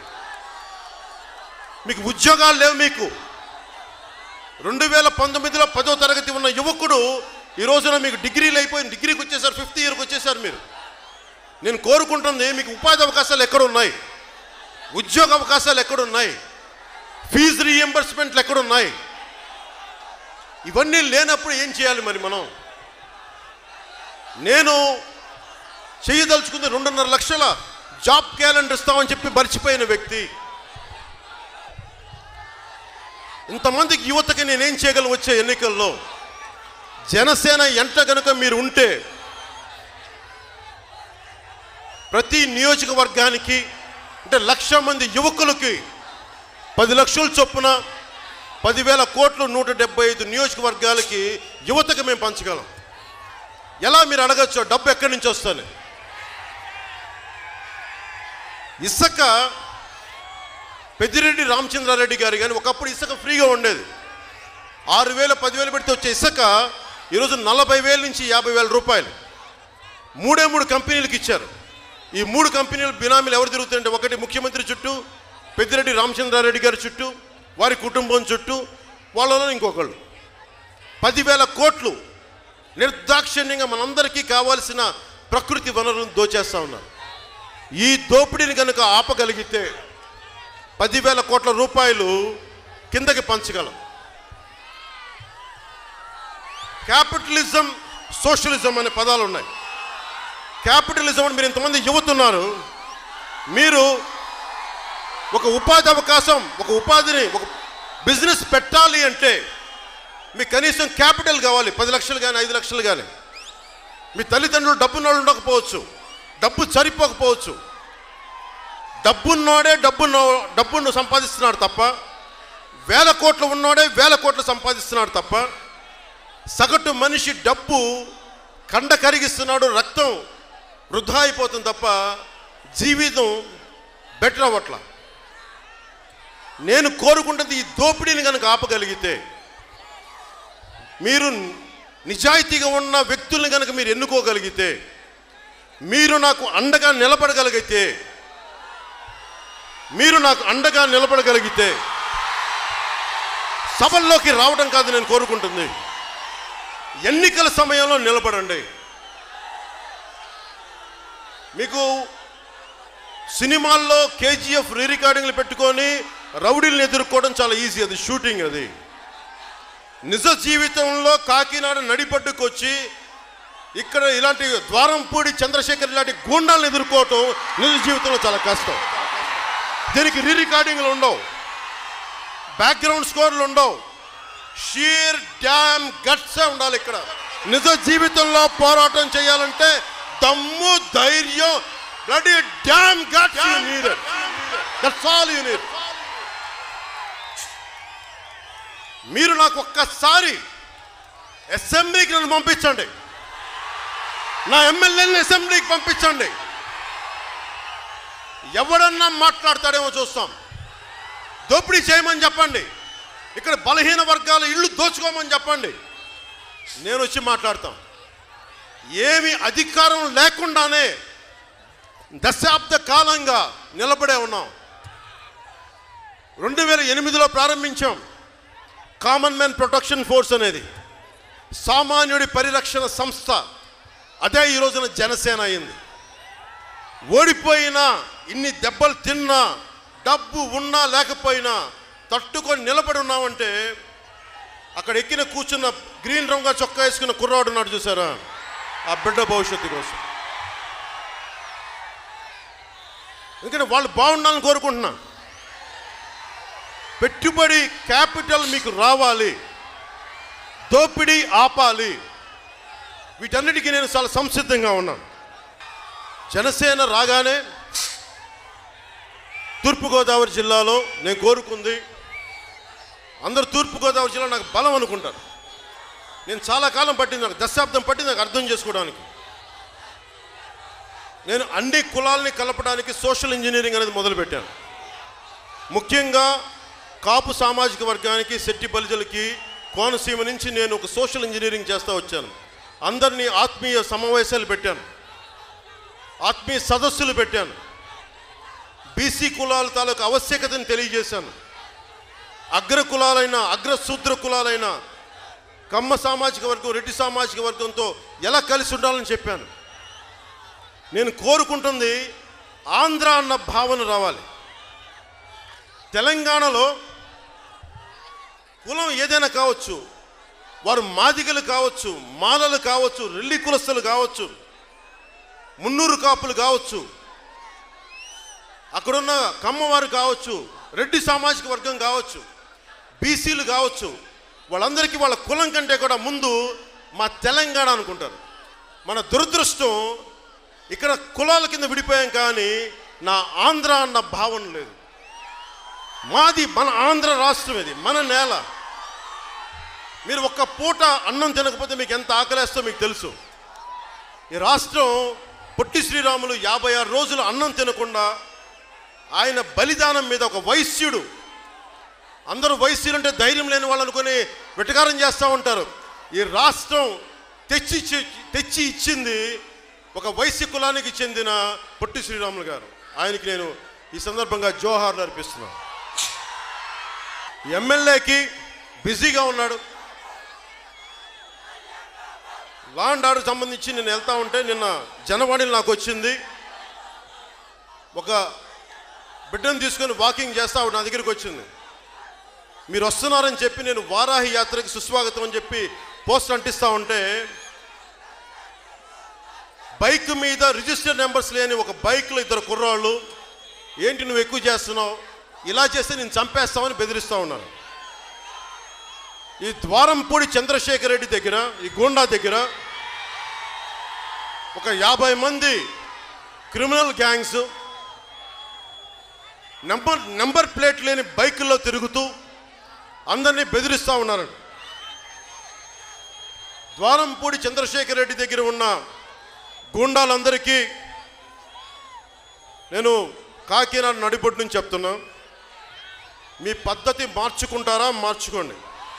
A: మీకు ఉద్యోగాలు లేవు మీకు రెండు వేల పంతొమ్మిదిలో పదో తరగతి ఉన్న యువకుడు ఈ రోజున మీకు డిగ్రీలు అయిపోయి డిగ్రీకి వచ్చేసారు ఫిఫ్త్ ఇయర్కి వచ్చేసారు మీరు నేను కోరుకుంటుంది మీకు ఉపాధి అవకాశాలు ఎక్కడ ఉన్నాయి ఉద్యోగ అవకాశాలు ఎక్కడ ఉన్నాయి ఫీజు రీఎంబర్స్మెంట్లు ఎక్కడ ఉన్నాయి ఇవన్నీ లేనప్పుడు ఏం చేయాలి మరి మనం నేను చేయదలుచుకుంది రెండున్నర లక్షల జాబ్ క్యాలెండర్ ఇస్తామని చెప్పి మర్చిపోయిన వ్యక్తి ఇంతమందికి యువతకి నేనేం చేయగలను వచ్చే ఎన్నికల్లో జనసేన ఎంట గనుక మీరు ఉంటే ప్రతి నియోజకవర్గానికి అంటే లక్ష మంది యువకులకి పది లక్షల చొప్పున పదివేల కోట్లు నూట డెబ్బై ఐదు నియోజకవర్గాలకి యువతకి మేము పంచగలం ఎలా మీరు అడగచ్చు డబ్బు ఎక్కడి నుంచి వస్తాను ఇసుక పెద్దిరెడ్డి రామచంద్రారెడ్డి గారు కానీ ఒకప్పుడు ఇసుక ఫ్రీగా ఉండేది ఆరు వేల పదివేలు పెడితే వచ్చే ఇసుక ఈరోజు నలభై వేల నుంచి యాభై వేల రూపాయలు మూడే మూడు కంపెనీలకు ఇచ్చారు ఈ మూడు కంపెనీల బినామీలు ఎవరు తిరుగుతారంటే ఒకటి ముఖ్యమంత్రి చుట్టూ పెద్దిరెడ్డి రామచంద్రారెడ్డి గారి చుట్టూ వారి కుటుంబం చుట్టూ వాళ్ళలో ఇంకొకళ్ళు పదివేల కోట్లు నిర్దాక్షిణ్యంగా మనందరికీ కావాల్సిన ప్రకృతి వనరులను దోచేస్తా ఉన్నారు ఈ దోపిడీని కనుక ఆపగలిగితే పదివేల కోట్ల రూపాయలు కిందకి పంచగలం క్యాపిటలిజం సోషలిజం అనే పదాలు ఉన్నాయి క్యాపిటలిజం అని మీరు ఇంతమంది యువతున్నారు మీరు ఒక ఉపాధి అవకాశం ఒక ఉపాధిని ఒక బిజినెస్ పెట్టాలి అంటే మీకు కనీసం క్యాపిటల్ కావాలి పది లక్షలు కానీ ఐదు లక్షలు కానీ మీ తల్లిదండ్రులు డబ్బున్నోళ్ళు ఉండకపోవచ్చు డబ్బు సరిపోకపోవచ్చు డబ్బున్నోడే డబ్బున్నో డబ్బును సంపాదిస్తున్నాడు తప్ప వేల కోట్లు ఉన్నోడే వేల కోట్లు సంపాదిస్తున్నాడు తప్ప సగటు మనిషి డబ్బు కండ కరిగిస్తున్నాడు రక్తం వృధా అయిపోతుంది తప్ప జీవితం బెటర్ అవ్వట్ల నేను కోరుకుంటుంది ఈ దోపిడీని కనుక ఆపగలిగితే మీరు నిజాయితీగా ఉన్న వ్యక్తుల్ని కనుక మీరు ఎన్నుకోగలిగితే మీరు నాకు అండగా నిలబడగలిగితే మీరు నాకు అండగా నిలబడగలిగితే సభల్లోకి రావడం కాదు నేను కోరుకుంటుంది ఎన్నికల సమయంలో నిలబడండి మీకు సినిమాల్లో కేజీఎఫ్ రీ రికార్డింగ్లు పెట్టుకొని రౌడీలను ఎదుర్కోవడం చాలా ఈజీ అది షూటింగ్ అది నిజ జీవితంలో కాకినాడ నడిపడ్డుకు వచ్చి ఇక్కడ ఇలాంటి ద్వారంపూడి చంద్రశేఖర్ ఇలాంటి గూండాలను ఎదుర్కోవటం నిజ జీవితంలో చాలా కష్టం దీనికి రీ రికార్డింగ్లు ఉండవు బ్యాక్గ్రౌండ్ స్కోర్లు ఉండవు షీర్ డ్యామ్ గట్సే ఉండాలి ఇక్కడ నిజ జీవితంలో పోరాటం చేయాలంటే దమ్ము ధైర్యం bloody damn guts you need that's all you need మీరు నాకు ఒక్కసారి అసెంబ్లీకి నన్ను పంపించండి నా ఎమ్మెల్యేని అసెంబ్లీకి పంపించండి ఎవడన్నా మాట్లాడతాడేమో చూస్తాం దోపిడీ చేయమని చెప్పండి ఇక్కడ బలహీన వర్గాల ఇళ్ళు దోచుకోమని చెప్పండి నేను వచ్చి మాట్లాడతాం ఏమి అధికారం లేకుండానే దశాబ్ద కాలంగా నిలబడే ఉన్నాం రెండు వేల ఎనిమిదిలో ప్రారంభించాం కామన్ మ్యాన్ ప్రొటెక్షన్ ఫోర్స్ అనేది సామాన్యుడి పరిరక్షణ సంస్థ అదే ఈ రోజున జనసేన అయింది ఓడిపోయినా ఇన్ని దెబ్బలు తిన్నా డబ్బు ఉన్నా లేకపోయినా తట్టుకొని నిలబడి ఉన్నామంటే అక్కడ ఎక్కిన కూర్చున్న గ్రీన్ రంగు చొక్కా వేసుకున్న కుర్రాడు ఉన్నాడు చూసారా ఆ బిడ్డ భవిష్యత్తు కోసం ఎందుకంటే వాళ్ళు బాగుండాలని కోరుకుంటున్నా పెట్టుబడి క్యాపిటల్ మీకు రావాలి దోపిడీ ఆపాలి వీటన్నిటికీ నేను చాలా సంసిద్ధంగా ఉన్నాను జనసేన రాగానే తూర్పుగోదావరి జిల్లాలో నేను కోరుకుంది అందరు తూర్పుగోదావరి జిల్లా నాకు బలం అనుకుంటారు నేను చాలా కాలం పట్టింది నాకు దశాబ్దం పట్టింది నాకు అర్థం చేసుకోవడానికి నేను అన్ని కులాల్ని కలపడానికి సోషల్ ఇంజనీరింగ్ అనేది మొదలుపెట్టాను ముఖ్యంగా కాపు సామాజిక వర్గానికి శెట్టి బలిజలకి కోనసీమ నుంచి నేను ఒక సోషల్ ఇంజనీరింగ్ చేస్తూ వచ్చాను అందరినీ ఆత్మీయ సమావేశాలు పెట్టాను ఆత్మీయ సదస్సులు పెట్టాను బీసీ కులాల తాలూకు ఆవశ్యకతను తెలియజేశాను అగ్ర కులాలైన అగ్ర శూద్ర కులాలైన కమ్మ సామాజిక వర్గం రెడ్డి సామాజిక వర్గంతో ఎలా కలిసి ఉండాలని చెప్పాను నేను కోరుకుంటుంది ఆంధ్ర అన్న భావన రావాలి తెలంగాణలో కులం ఏదైనా కావచ్చు వారు మాదిగలు కావచ్చు మాలలు కావచ్చు రెల్లి కులస్తులు కావచ్చు మున్నూరు కాపులు కావచ్చు అక్కడున్న కమ్మవారు కావచ్చు రెడ్డి సామాజిక వర్గం కావచ్చు బీసీలు కావచ్చు వాళ్ళందరికీ వాళ్ళ కులం కంటే కూడా ముందు మా తెలంగాణ అనుకుంటారు మన దురదృష్టం ఇక్కడ కులాల కింద విడిపోయాం కానీ నా ఆంధ్ర అన్న భావన లేదు మాది మన ఆంధ్ర రాష్ట్రం ఇది మన నేల మీరు ఒక్క పూట అన్నం తినకపోతే మీకు ఎంత ఆకలేస్తో మీకు తెలుసు ఈ రాష్ట్రం పొట్టి శ్రీరాములు యాభై ఆరు రోజులు అన్నం తినకుండా ఆయన బలిదానం మీద ఒక వైశ్యుడు అందరూ వైశ్యులు అంటే ధైర్యం లేని వాళ్ళు అనుకుని వెటకారం చేస్తూ ఉంటారు ఈ రాష్ట్రం తెచ్చి ఇచ్చి- తెచ్చి ఇచ్చింది ఒక వైశ్య కులానికి చెందిన పొట్టి శ్రీరాములు గారు ఆయనకి నేను ఈ సందర్భంగా జోహార్లు అర్పిస్తున్నాను ఎమ్మెల్యేకి బిజీగా ఉన్నాడు లా అండ్ ఆర్డర్ సంబంధించి నేను వెళ్తా ఉంటే నిన్న జనవాణిలో నాకు వచ్చింది ఒక బిడ్డను తీసుకొని వాకింగ్ చేస్తా ఆవిడ నా దగ్గరికి వచ్చింది మీరు వస్తున్నారని చెప్పి నేను వారాహి యాత్రకి సుస్వాగతం అని చెప్పి పోస్ట్ అంటిస్తా ఉంటే బైక్ మీద రిజిస్టర్ నెంబర్స్ లేని ఒక బైక్లో ఇద్దరు కుర్రాళ్ళు ఏంటి నువ్వు ఎక్కువ చేస్తున్నావు ఇలా చేస్తే నేను చంపేస్తామని బెదిరిస్తా ఉన్నాను ఈ ద్వారంపూడి చంద్రశేఖర్ రెడ్డి దగ్గర ఈ గూండా దగ్గర ఒక యాభై మంది criminal gangs number number plate లేని బైకుల్లో తిరుగుతూ అందరినీ బెదిరిస్తూ ఉన్నారు ద్వారంపూడి చంద్రశేఖర్ రెడ్డి దగ్గర ఉన్న గూండాలందరికీ నేను కాకినాడ నడిబొడ్డు నుంచి చెప్తున్నా మీ పద్ధతి మార్చుకుంటారా మార్చుకోండి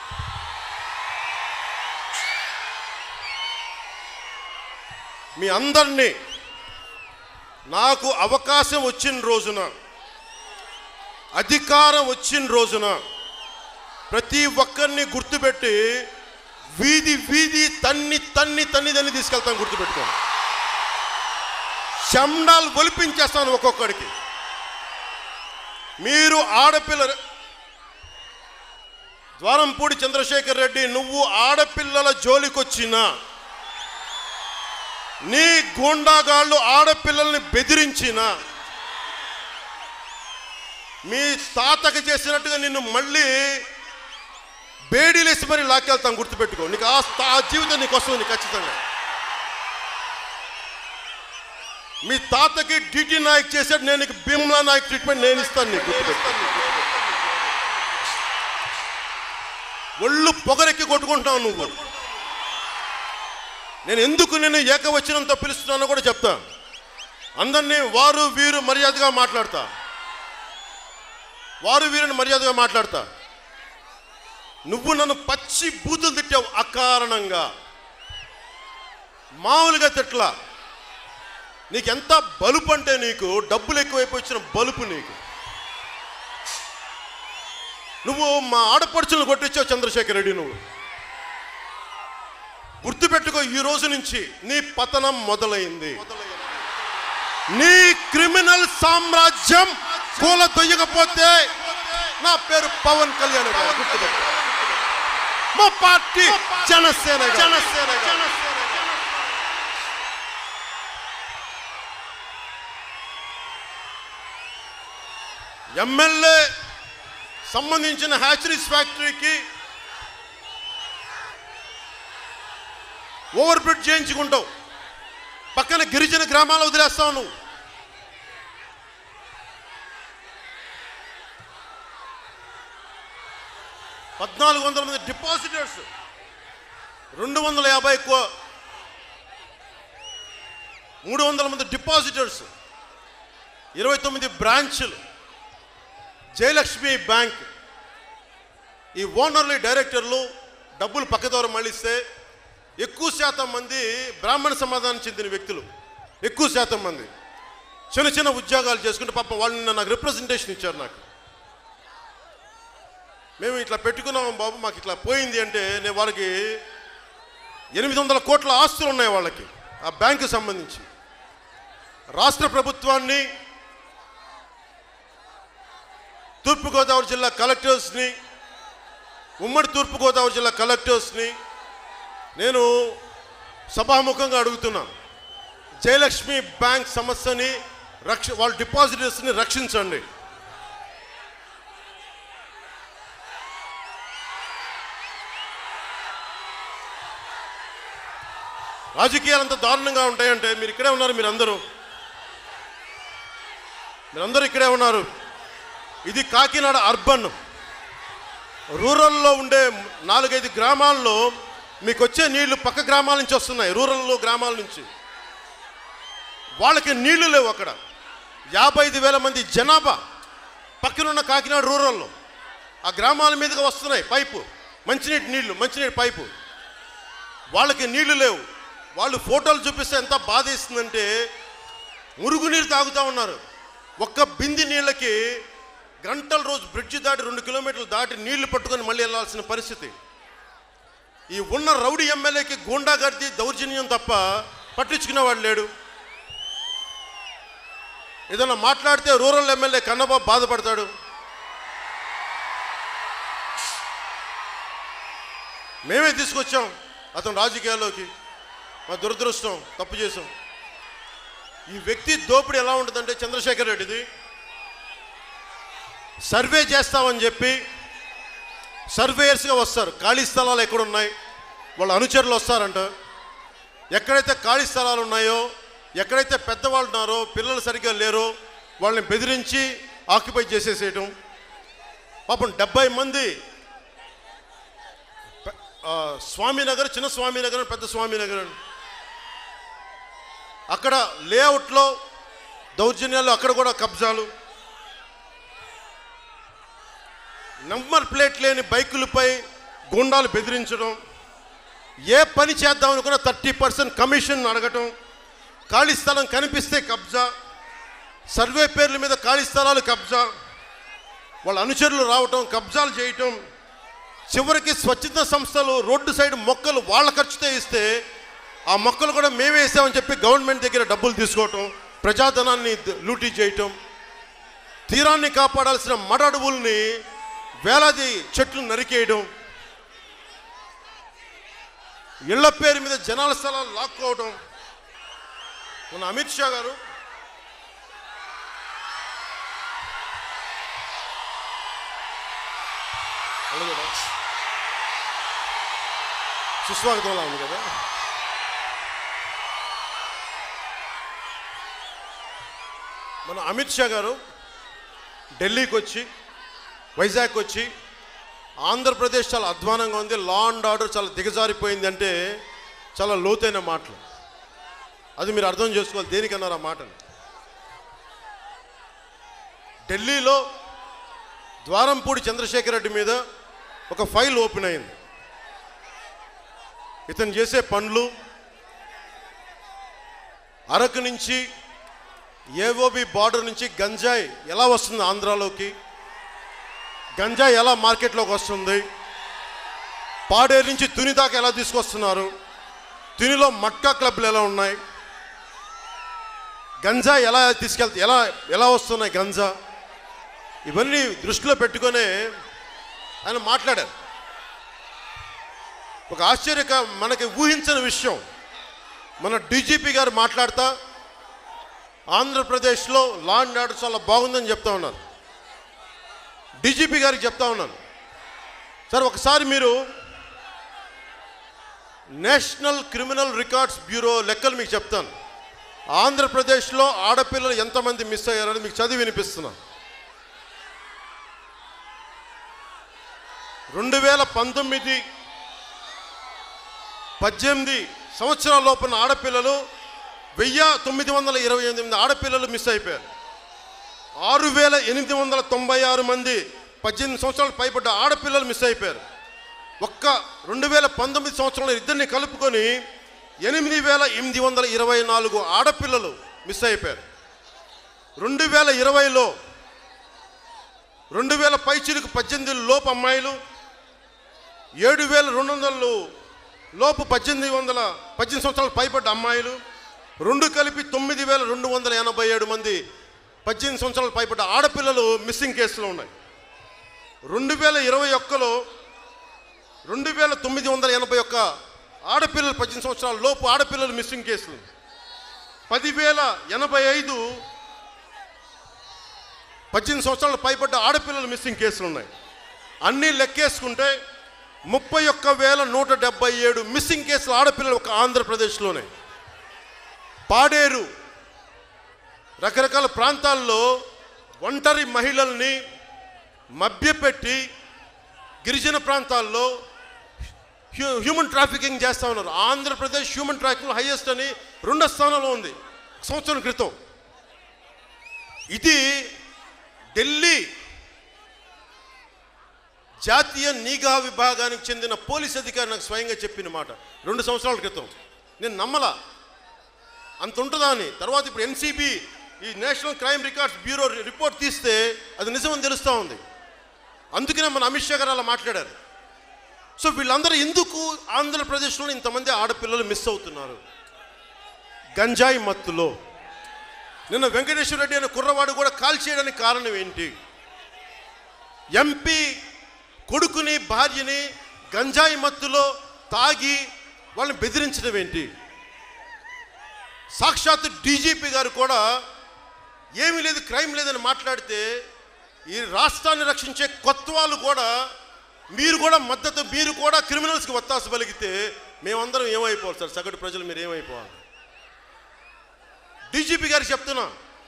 A: మీ అందరినీ నాకు అవకాశం వచ్చిన రోజున అధికారం వచ్చిన రోజున ప్రతి ఒక్కరిని గుర్తుపెట్టి వీధి వీధి తన్ని తన్ని తన్ని తన్ని తీసుకెళ్తాను గుర్తుపెట్టుకోండి శండాలు ఒలిపించేస్తాను ఒక్కొక్కడికి మీరు ఆడపిల్ల ద్వారంపూడి చంద్రశేఖర్ రెడ్డి నువ్వు ఆడపిల్లల జోలికొచ్చినా నీ గూండాగాళ్ళు ఆడపిల్లల్ని బెదిరించిన మీ తాతకి చేసినట్టుగా నిన్ను మళ్ళీ బేడీలేసి మరి లాక్కెళ్తాం గుర్తుపెట్టుకో నీకు ఆ స్థా- ఆ జీవితం నీకు వస్తుంది నీకు ఖచ్చితంగా మీ తాతకి డిటి నాయక్ చేశాడు నేను నీకు భీమ్లా నాయక్ ట్రీట్మెంట్ నేను ఇస్తాను నీకు గుర్తుపెట్టుకో ఒళ్ళు పొగరెక్కి కొట్టుకుంటావు నువ్వు నేను ఎందుకు నేను ఏకవచనంతో పిలుస్తున్నానో కూడా చెప్తా అందరినీ వారు వీరు మర్యాదగా మాట్లాడతా వారు వీరిని మర్యాదగా మాట్లాడతా నువ్వు నన్ను పచ్చి బూతులు తిట్టావు అకారణంగా మామూలుగా తిట్లా నీకెంత బలుపు అంటే నీకు డబ్బులు ఎక్కువైపోయి వచ్చిన బలుపు నీకు నువ్వు మా ఆడపడుచులను కొట్టించావు చంద్రశేఖర్ రెడ్డి నువ్వు గుర్తుపెట్టుకో ఈ రోజు నుంచి నీ పతనం మొదలైంది నీ క్రిమినల్ సామ్రాజ్యం కూల దొయ్యకపోతే నా పేరు పవన్ కళ్యాణ్ గారు గుర్తుపెట్టుకో మా పార్టీ జనసేన జనసేన ఎమ్మెల్యే సంబంధించిన హ్యాచరీస్ ఫ్యాక్టరీకి ఓవర్ బ్రిడ్జ్ చేయించుకుంటావు పక్కన గిరిజన గ్రామాలు వదిలేస్తావు నువ్వు పద్నాలుగు వందల మంది డిపాజిటర్స్ రెండు వందల యాభై ఎక్కువ మూడు వందల మంది డిపాజిటర్స్ ఇరవై తొమ్మిది బ్రాంచ్లు జయలక్ష్మి బ్యాంక్ ఈ ఓనర్లు డైరెక్టర్లు డబ్బులు పక్కదోర మళ్ళిస్తే ఎక్కువ శాతం మంది బ్రాహ్మణ సమాధానం చెందిన వ్యక్తులు ఎక్కువ శాతం మంది చిన్న చిన్న ఉద్యోగాలు చేసుకుంటే పాపం వాళ్ళు నిన్న నాకు రిప్రజెంటేషన్ ఇచ్చారు నాకు మేము ఇట్లా పెట్టుకున్నాం బాబు మాకు ఇట్లా పోయింది అంటే నేను వాళ్ళకి ఎనిమిది వందల కోట్ల ఆస్తులు ఉన్నాయి వాళ్ళకి ఆ బ్యాంకు సంబంధించి రాష్ట్ర ప్రభుత్వాన్ని తూర్పుగోదావరి జిల్లా కలెక్టర్స్ని ఉమ్మడి తూర్పుగోదావరి జిల్లా కలెక్టర్స్ని నేను సభాముఖంగా అడుగుతున్నా జయలక్ష్మి బ్యాంక్ సమస్యని రక్ష వాళ్ళ డిపాజిటర్స్ని రక్షించండి రాజకీయాలు అంత దారుణంగా ఉంటాయంటే మీరు ఇక్కడే ఉన్నారు మీరందరూ మీరందరూ ఇక్కడే ఉన్నారు ఇది కాకినాడ అర్బన్ రూరల్లో ఉండే నాలుగైదు గ్రామాల్లో మీకు వచ్చే నీళ్లు పక్క గ్రామాల నుంచి వస్తున్నాయి రూరల్లో గ్రామాల నుంచి వాళ్ళకి నీళ్లు లేవు అక్కడ యాభై ఐదు వేల మంది జనాభా పక్కనున్న కాకినాడ రూరల్లో ఆ గ్రామాల మీదుగా వస్తున్నాయి పైపు మంచినీటి నీళ్లు మంచినీటి పైపు వాళ్ళకి నీళ్లు లేవు వాళ్ళు ఫోటోలు చూపిస్తే ఎంత బాధేస్తుందంటే మురుగునీరు తాగుతూ ఉన్నారు ఒక్క బింది నీళ్ళకి గంటల రోజు బ్రిడ్జి దాటి రెండు కిలోమీటర్లు దాటి నీళ్లు పట్టుకొని మళ్ళీ వెళ్ళాల్సిన పరిస్థితి ఈ ఉన్న రౌడీ ఎమ్మెల్యేకి గూండాగర్ది దౌర్జన్యం తప్ప పట్టించుకునేవాడు లేడు ఏదైనా మాట్లాడితే రూరల్ ఎమ్మెల్యే కన్నబాబు బాధపడతాడు మేమే తీసుకొచ్చాం అతను రాజకీయాల్లోకి మా దురదృష్టం తప్పు చేసాం ఈ వ్యక్తి దోపిడీ ఎలా ఉంటుందంటే చంద్రశేఖర్ రెడ్డిది సర్వే చేస్తామని చెప్పి సర్వేయర్స్గా వస్తారు ఖాళీ స్థలాలు ఎక్కడున్నాయి వాళ్ళ అనుచరులు వస్తారంట ఎక్కడైతే ఖాళీ స్థలాలు ఉన్నాయో ఎక్కడైతే పెద్దవాళ్ళు ఉన్నారో పిల్లలు సరిగ్గా లేరో వాళ్ళని బెదిరించి ఆక్యుపై చేసేసేయటం పాపం డెబ్బై మంది పె- ఆ, స్వామినగర్ చిన్న స్వామినగర్ పెద్ద స్వామినగర్ అని అక్కడ లేఅవుట్లో దౌర్జన్యాలు అక్కడ కూడా కబ్జాలు నంబర్ ప్లేట్ లేని బైకులపై గుండాలు బెదిరించడం ఏ పని చేద్దాం అనుకున్నా థర్టీ పర్సెంట్ కమిషన్ అడగటం ఖాళీ స్థలం కనిపిస్తే కబ్జా సర్వే పేర్ల మీద ఖాళీ స్థలాలు కబ్జా వాళ్ళ అనుచరులు రావటం కబ్జాలు చేయటం చివరికి స్వచ్ఛత సంస్థలు రోడ్డు సైడ్ మొక్కలు వాళ్ళ ఖర్చుతో ఇస్తే ఆ మొక్కలు కూడా మేమే వేసామని చెప్పి గవర్నమెంట్ దగ్గర డబ్బులు తీసుకోవటం ప్రజాధనాన్ని ద- లూటీ చేయటం తీరాన్ని కాపాడాల్సిన మడ అడవుల్ని వేలాది చెట్లు నరికేయడం ఇళ్ల పేరు మీద జనాల స్థలాలు లాక్కోవడం మన అమిత్ షా గారు అలాగే రా. సుస్వాగతంలా ఉంది కదా మన అమిత్ షా గారు ఢిల్లీకి వచ్చి వైజాగ్ వచ్చి ఆంధ్రప్రదేశ్ చాలా అధ్వానంగా ఉంది లా అండ్ ఆర్డర్ చాలా దిగజారిపోయింది అంటే చాలా లోతైన మాటలు అది మీరు అర్థం చేసుకోవాలి దేనికన్నారు ఆ మాటలు ఢిల్లీలో ద్వారంపూడి చంద్రశేఖర్ రెడ్డి మీద ఒక ఫైల్ ఓపెన్ అయింది ఇతను చేసే పనులు అరకు నుంచి ఏవోబి బార్డర్ నుంచి గంజాయి ఎలా వస్తుంది ఆంధ్రాలోకి గంజాయి ఎలా మార్కెట్లోకి వస్తుంది పాడేరు నుంచి తుని దాకా ఎలా తీసుకొస్తున్నారు తునిలో మట్కా క్లబ్లు ఎలా ఉన్నాయి గంజా ఎలా తీసుకెళ్తా ఎలా ఎలా వస్తున్నాయి గంజా ఇవన్నీ దృష్టిలో పెట్టుకొని ఆయన మాట్లాడారు ఒక ఆశ్చర్యక మనకి ఊహించని విషయం మన డీజీపీ గారు మాట్లాడతా ఆంధ్రప్రదేశ్లో లా అండ్ ఆర్డర్ చాలా బాగుందని చెప్తా ఉన్నారు డీజీపీ గారికి చెప్తా ఉన్నాను సార్ ఒకసారి మీరు నేషనల్ క్రిమినల్ రికార్డ్స్ బ్యూరో లెక్కలు మీకు చెప్తాను ఆంధ్రప్రదేశ్లో ఆడపిల్లలు ఎంతమంది మిస్ అయ్యారని మీకు చదివి వినిపిస్తున్నాను రెండు వేల పంతొమ్మిది పద్దెనిమిది సంవత్సరాల లోపల ఆడపిల్లలు వెయ్యి తొమ్మిది వందల ఇరవై ఎనిమిది ఆడపిల్లలు మిస్ అయిపోయారు ఆరు వేల ఎనిమిది వందల తొంభై ఆరు మంది పద్దెనిమిది సంవత్సరాలు పైబడ్డ ఆడపిల్లలు మిస్ అయిపోయారు ఒక్క రెండు వేల పంతొమ్మిది సంవత్సరంలో ఇద్దరిని కలుపుకొని ఎనిమిది వేల ఎనిమిది వందల ఇరవై నాలుగు ఆడపిల్లలు మిస్ అయిపోయారు రెండు వేల ఇరవైలో రెండు వేల పైచిలకు పద్దెనిమిది లోపు అమ్మాయిలు ఏడు వేల రెండు వందలు లోపు పద్దెనిమిది వందల పద్దెనిమిది సంవత్సరాలు పైబడ్డ అమ్మాయిలు రెండు కలిపి తొమ్మిది వేల రెండు వందల ఎనభై ఏడు మంది పద్దెనిమిది సంవత్సరాలు పైబడ్డ ఆడపిల్లలు మిస్సింగ్ కేసులు ఉన్నాయి రెండు వేల ఇరవై ఒక్కలో రెండు వేల తొమ్మిది వందల ఎనభై ఒక్క ఆడపిల్లలు పద్దెనిమిది సంవత్సరాల లోపు ఆడపిల్లలు మిస్సింగ్ కేసులు పదివేల ఎనభై ఐదు పద్దెనిమిది సంవత్సరాలు పైబడ్డ ఆడపిల్లలు మిస్సింగ్ కేసులు ఉన్నాయి అన్నీ లెక్కేసుకుంటే ముప్పై ఒక్క వేల నూట డెబ్బై ఏడు మిస్సింగ్ కేసులు ఆడపిల్లలు ఒక ఆంధ్రప్రదేశ్లోనే పాడేరు రకరకాల ప్రాంతాల్లో ఒంటరి మహిళల్ని మభ్యపెట్టి గిరిజన ప్రాంతాల్లో హ్యూ హ్యూమన్ ట్రాఫికింగ్ చేస్తూ ఉన్నారు ఆంధ్రప్రదేశ్ హ్యూమన్ ట్రాఫికింగ్ హైయెస్ట్ అని రెండో స్థానంలో ఉంది సంవత్సరం క్రితం ఇది ఢిల్లీ జాతీయ నిఘా విభాగానికి చెందిన పోలీస్ అధికారి నాకు స్వయంగా చెప్పిన మాట రెండు సంవత్సరాల క్రితం నేను నమ్మలా అంత ఉంటుందా అని తర్వాత ఇప్పుడు ఎన్సీబీ ఈ national crime records bureau report తీస్తే అది నిజమని తెలుస్తూ ఉంది అందుకనే మన అమిత్ షా గారు అలా మాట్లాడారు సో వీళ్ళందరూ ఎందుకు ఆంధ్రప్రదేశ్లో ఇంతమంది ఆడపిల్లలు మిస్ అవుతున్నారు గంజాయి మత్తులో నిన్న వెంకటేశ్వర రెడ్డి అనే కుర్రవాడు కూడా కాల్ చేయడానికి కారణం ఏంటి ఎంపీ కొడుకుని భార్యని గంజాయి మత్తులో తాగి వాళ్ళని బెదిరించడం ఏంటి సాక్షాత్ డీజీపీ గారు కూడా ఏమీ లేదు క్రైమ్ లేదని మాట్లాడితే ఈ రాష్ట్రాన్ని రక్షించే కొత్త వాళ్ళు కూడా మీరు కూడా మద్దతు మీరు కూడా క్రిమినల్స్కి ఒత్తాస పలిగితే మేమందరం ఏమైపోవాలి సార్ సగటు ప్రజలు మీరు ఏమైపోవాలి డీజీపీ గారికి చెప్తున్నా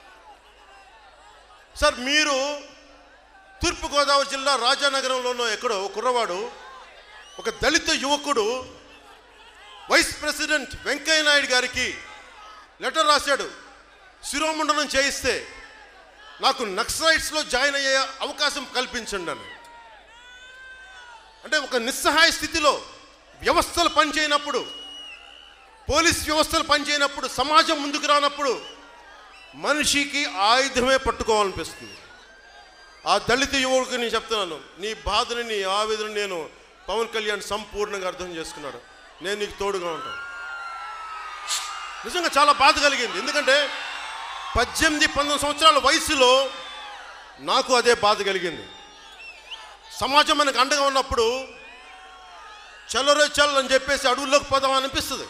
A: సార్ మీరు తూర్పుగోదావరి జిల్లా రాజానగరంలోనో ఎక్కడో ఒక కుర్రవాడు ఒక దళిత యువకుడు వైస్ ప్రెసిడెంట్ వెంకయ్య నాయుడు గారికి లెటర్ రాశాడు శిరోముండనం చేయిస్తే నాకు నక్సలైట్స్లో జాయిన్ అయ్యే అవకాశం కల్పించండి అని అంటే ఒక నిస్సహాయ స్థితిలో వ్యవస్థలు పనిచేయనప్పుడు పోలీస్ వ్యవస్థలు పనిచేయనప్పుడు సమాజం ముందుకు రానప్పుడు మనిషికి ఆయుధమే పట్టుకోవాలనిపిస్తుంది ఆ దళిత యువకుడికి నేను చెప్తున్నాను నీ బాధని నీ ఆవేదన నేను పవన్ కళ్యాణ్ సంపూర్ణంగా అర్థం చేసుకున్నాడు నేను నీకు తోడుగా ఉంటాను నిజంగా చాలా బాధ కలిగింది ఎందుకంటే పద్దెనిమిది పంతొమ్మిది సంవత్సరాల వయసులో నాకు అదే బాధ కలిగింది సమాజం మనకు అండగా ఉన్నప్పుడు చల్లరో చల్ అని చెప్పేసి అడవుల్లోకి పోదాం అనిపిస్తుంది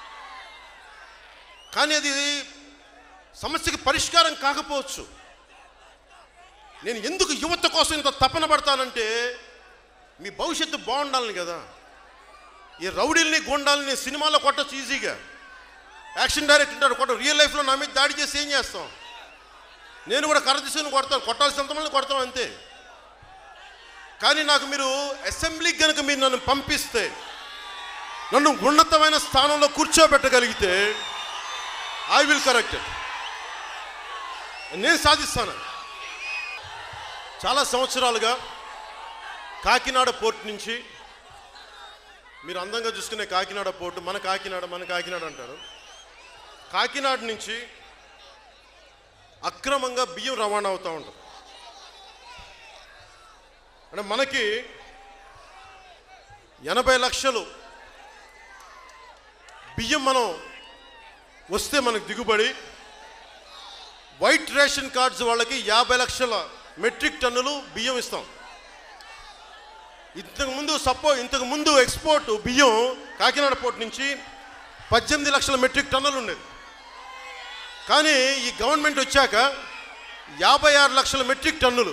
A: కానీ అది సమస్యకి పరిష్కారం కాకపోవచ్చు నేను ఎందుకు యువత కోసం ఇంత తపన పడతానంటే మీ భవిష్యత్తు బాగుండాలని కదా ఈ రౌడీల్ని గుండాలని సినిమాలో కొట్టచ్చు ఈజీగా యాక్షన్ డైరెక్టర్ ఉంటాడు కొట్ట రియల్ లైఫ్లో నా మీద దాడి చేసి ఏం చేస్తాం నేను కూడా కర్ర తీసుకుని కొడతాను కొట్టాల్సినంత మంది కొడతాం అంతే కానీ నాకు మీరు అసెంబ్లీకి కనుక మీరు నన్ను పంపిస్తే నన్ను ఉన్నతమైన స్థానంలో కూర్చోబెట్టగలిగితే ఐ విల్ కరెక్ట్ నేను సాధిస్తాను చాలా సంవత్సరాలుగా కాకినాడ పోర్ట్ నుంచి మీరు అందంగా చూసుకునే కాకినాడ పోర్టు మన కాకినాడ మన కాకినాడ అంటారు కాకినాడ నుంచి అక్రమంగా బియ్యం రవాణా అవుతూ ఉంటుంది అంటే మనకి ఎనభై లక్షలు బియ్యం మనం వస్తే మనకు దిగుబడి వైట్ రేషన్ కార్డ్స్ వాళ్ళకి యాభై లక్షల మెట్రిక్ టన్నులు బియ్యం ఇస్తాం ఇంతకు ముందు సపో ఇంతకు ముందు ఎక్స్పోర్ట్ బియ్యం కాకినాడ పోర్ట్ నుంచి పద్దెనిమిది లక్షల మెట్రిక్ టన్నులు ఉండేది కానీ ఈ గవర్నమెంట్ వచ్చాక యాభై ఆరు లక్షల మెట్రిక్ టన్నులు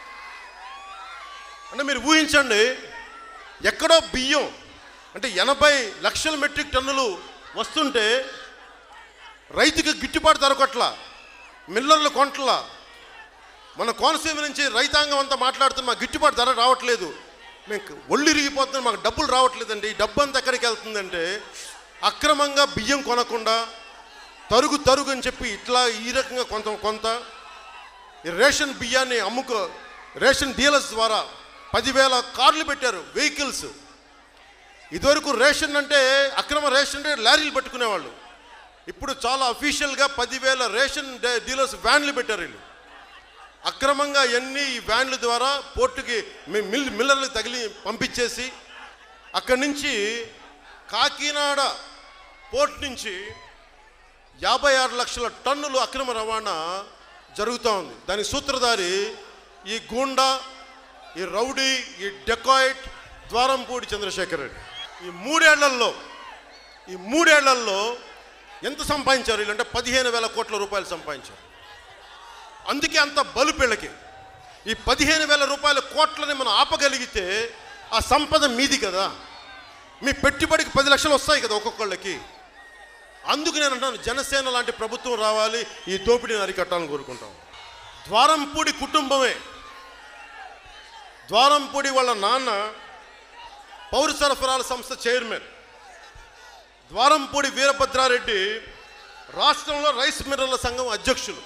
A: అంటే మీరు ఊహించండి ఎక్కడో బియ్యం అంటే ఎనభై లక్షల మెట్రిక్ టన్నులు వస్తుంటే రైతుకి గిట్టుబాటు దొరకట్ల మిల్లర్లు కొంటల మన కోనసీమ నుంచి రైతాంగం అంతా మాట్లాడుతున్న మాకు గిట్టుబాటు ధర రావట్లేదు మేము ఒళ్ళు ఇరిగిపోతున్నాం మాకు డబ్బులు రావట్లేదండి ఈ డబ్బు అంతా ఎక్కడికి వెళ్తుందంటే అక్రమంగా బియ్యం కొనకుండా తరుగు తరుగు అని చెప్పి ఇట్లా ఈ రకంగా కొంత కొంత ఈ రేషన్ బియ్యాన్ని అమ్ముకో రేషన్ డీలర్స్ ద్వారా పదివేల కార్లు పెట్టారు వెహికల్స్ ఇదివరకు రేషన్ అంటే అక్రమ రేషన్ అంటే లారీలు పట్టుకునేవాళ్ళు ఇప్పుడు చాలా అఫీషియల్గా పదివేల రేషన్ డే- డీలర్స్ వ్యాన్లు పెట్టారు వీళ్ళు అక్రమంగా ఎన్ని ఈ వ్యాన్ల ద్వారా పోర్టుకి మి- మిల్ మిల్లర్లకు తగిలి పంపించేసి అక్కడి నుంచి కాకినాడ పోర్ట్ నుంచి యాభై ఆరు లక్షల టన్నులు అక్రమ రవాణా జరుగుతూ ఉంది దాని సూత్రధారి ఈ గూండా ఈ రౌడీ ఈ డెకాయిట్ ద్వారంపూడి చంద్రశేఖర్ రెడ్డి ఈ మూడేళ్లలో ఈ మూడేళ్లలో ఎంత సంపాదించారు వీళ్ళంటే పదిహేను వేల కోట్ల రూపాయలు సంపాదించారు అందుకే అంత బలుపిళ్ళకి ఈ పదిహేను వేల రూపాయల కోట్లని మనం ఆపగలిగితే ఆ సంపద మీది కదా మీ పెట్టుబడికి పది లక్షలు వస్తాయి కదా ఒక్కొక్కళ్ళకి అందుకు నేను అంటాను జనసేన లాంటి ప్రభుత్వం రావాలి ఈ దోపిడీని అరికట్టాలని కోరుకుంటాం ద్వారంపూడి కుటుంబమే ద్వారంపూడి వాళ్ళ నాన్న పౌర సరఫరాల సంస్థ చైర్మన్ ద్వారంపూడి వీరభద్రారెడ్డి రాష్ట్రంలో రైస్ మిల్లర్ల సంఘం అధ్యక్షులు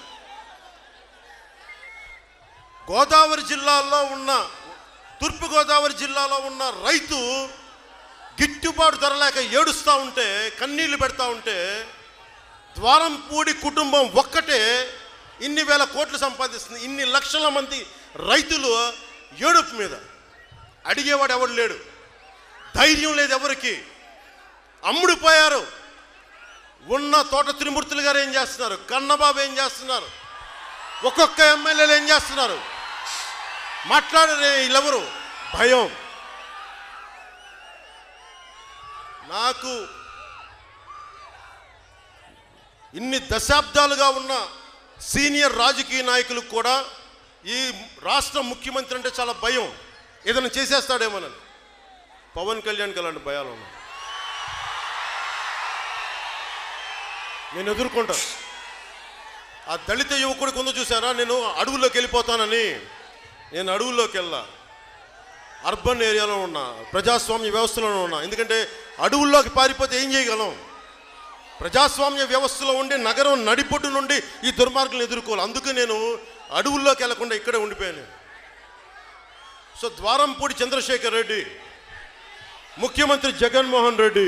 A: గోదావరి జిల్లాలో ఉన్న తూర్పుగోదావరి జిల్లాలో ఉన్న రైతు గిట్టుబాటు ధర లేక ఏడుస్తూ ఉంటే కన్నీళ్లు పెడతా ఉంటే ద్వారంపూడి కుటుంబం ఒక్కటే ఇన్ని వేల కోట్లు సంపాదిస్తుంది ఇన్ని లక్షల మంది రైతులు ఏడుపు మీద అడిగేవాడు ఎవడు లేడు ధైర్యం లేదు ఎవరికి అమ్ముడు పోయారు ఉన్న తోట త్రిమూర్తులు గారు ఏం చేస్తున్నారు కన్నబాబు ఏం చేస్తున్నారు ఒక్కొక్క ఎమ్మెల్యేలు ఏం చేస్తున్నారు మాట్లాడరే వీళ్ళెవరు భయం నాకు ఇన్ని దశాబ్దాలుగా ఉన్న సీనియర్ రాజకీయ నాయకులకు కూడా ఈ రాష్ట్ర ముఖ్యమంత్రి అంటే చాలా భయం ఏదైనా చేసేస్తాడేమోనని పవన్ కళ్యాణ్కి అలాంటి భయాలు ఉన్నాయి నేను ఎదుర్కొంటాను ఆ దళిత యువకుడి కొంత చూసారా నేను అడవుల్లోకి వెళ్ళిపోతానని నేను అడవుల్లోకి వెళ్ళా అర్బన్ ఏరియాలో ఉన్నా ప్రజాస్వామ్య వ్యవస్థలోనే ఉన్నా ఎందుకంటే అడవుల్లోకి పారిపోతే ఏం చేయగలం ప్రజాస్వామ్య వ్యవస్థలో ఉండి నగరం నడిపొట్టు నుండి ఈ దుర్మార్గులను ఎదుర్కోవాలి అందుకే నేను అడవుల్లోకి వెళ్లకుండా ఇక్కడే ఉండిపోయాను సో ద్వారంపూడి చంద్రశేఖర్ రెడ్డి ముఖ్యమంత్రి జగన్మోహన్ రెడ్డి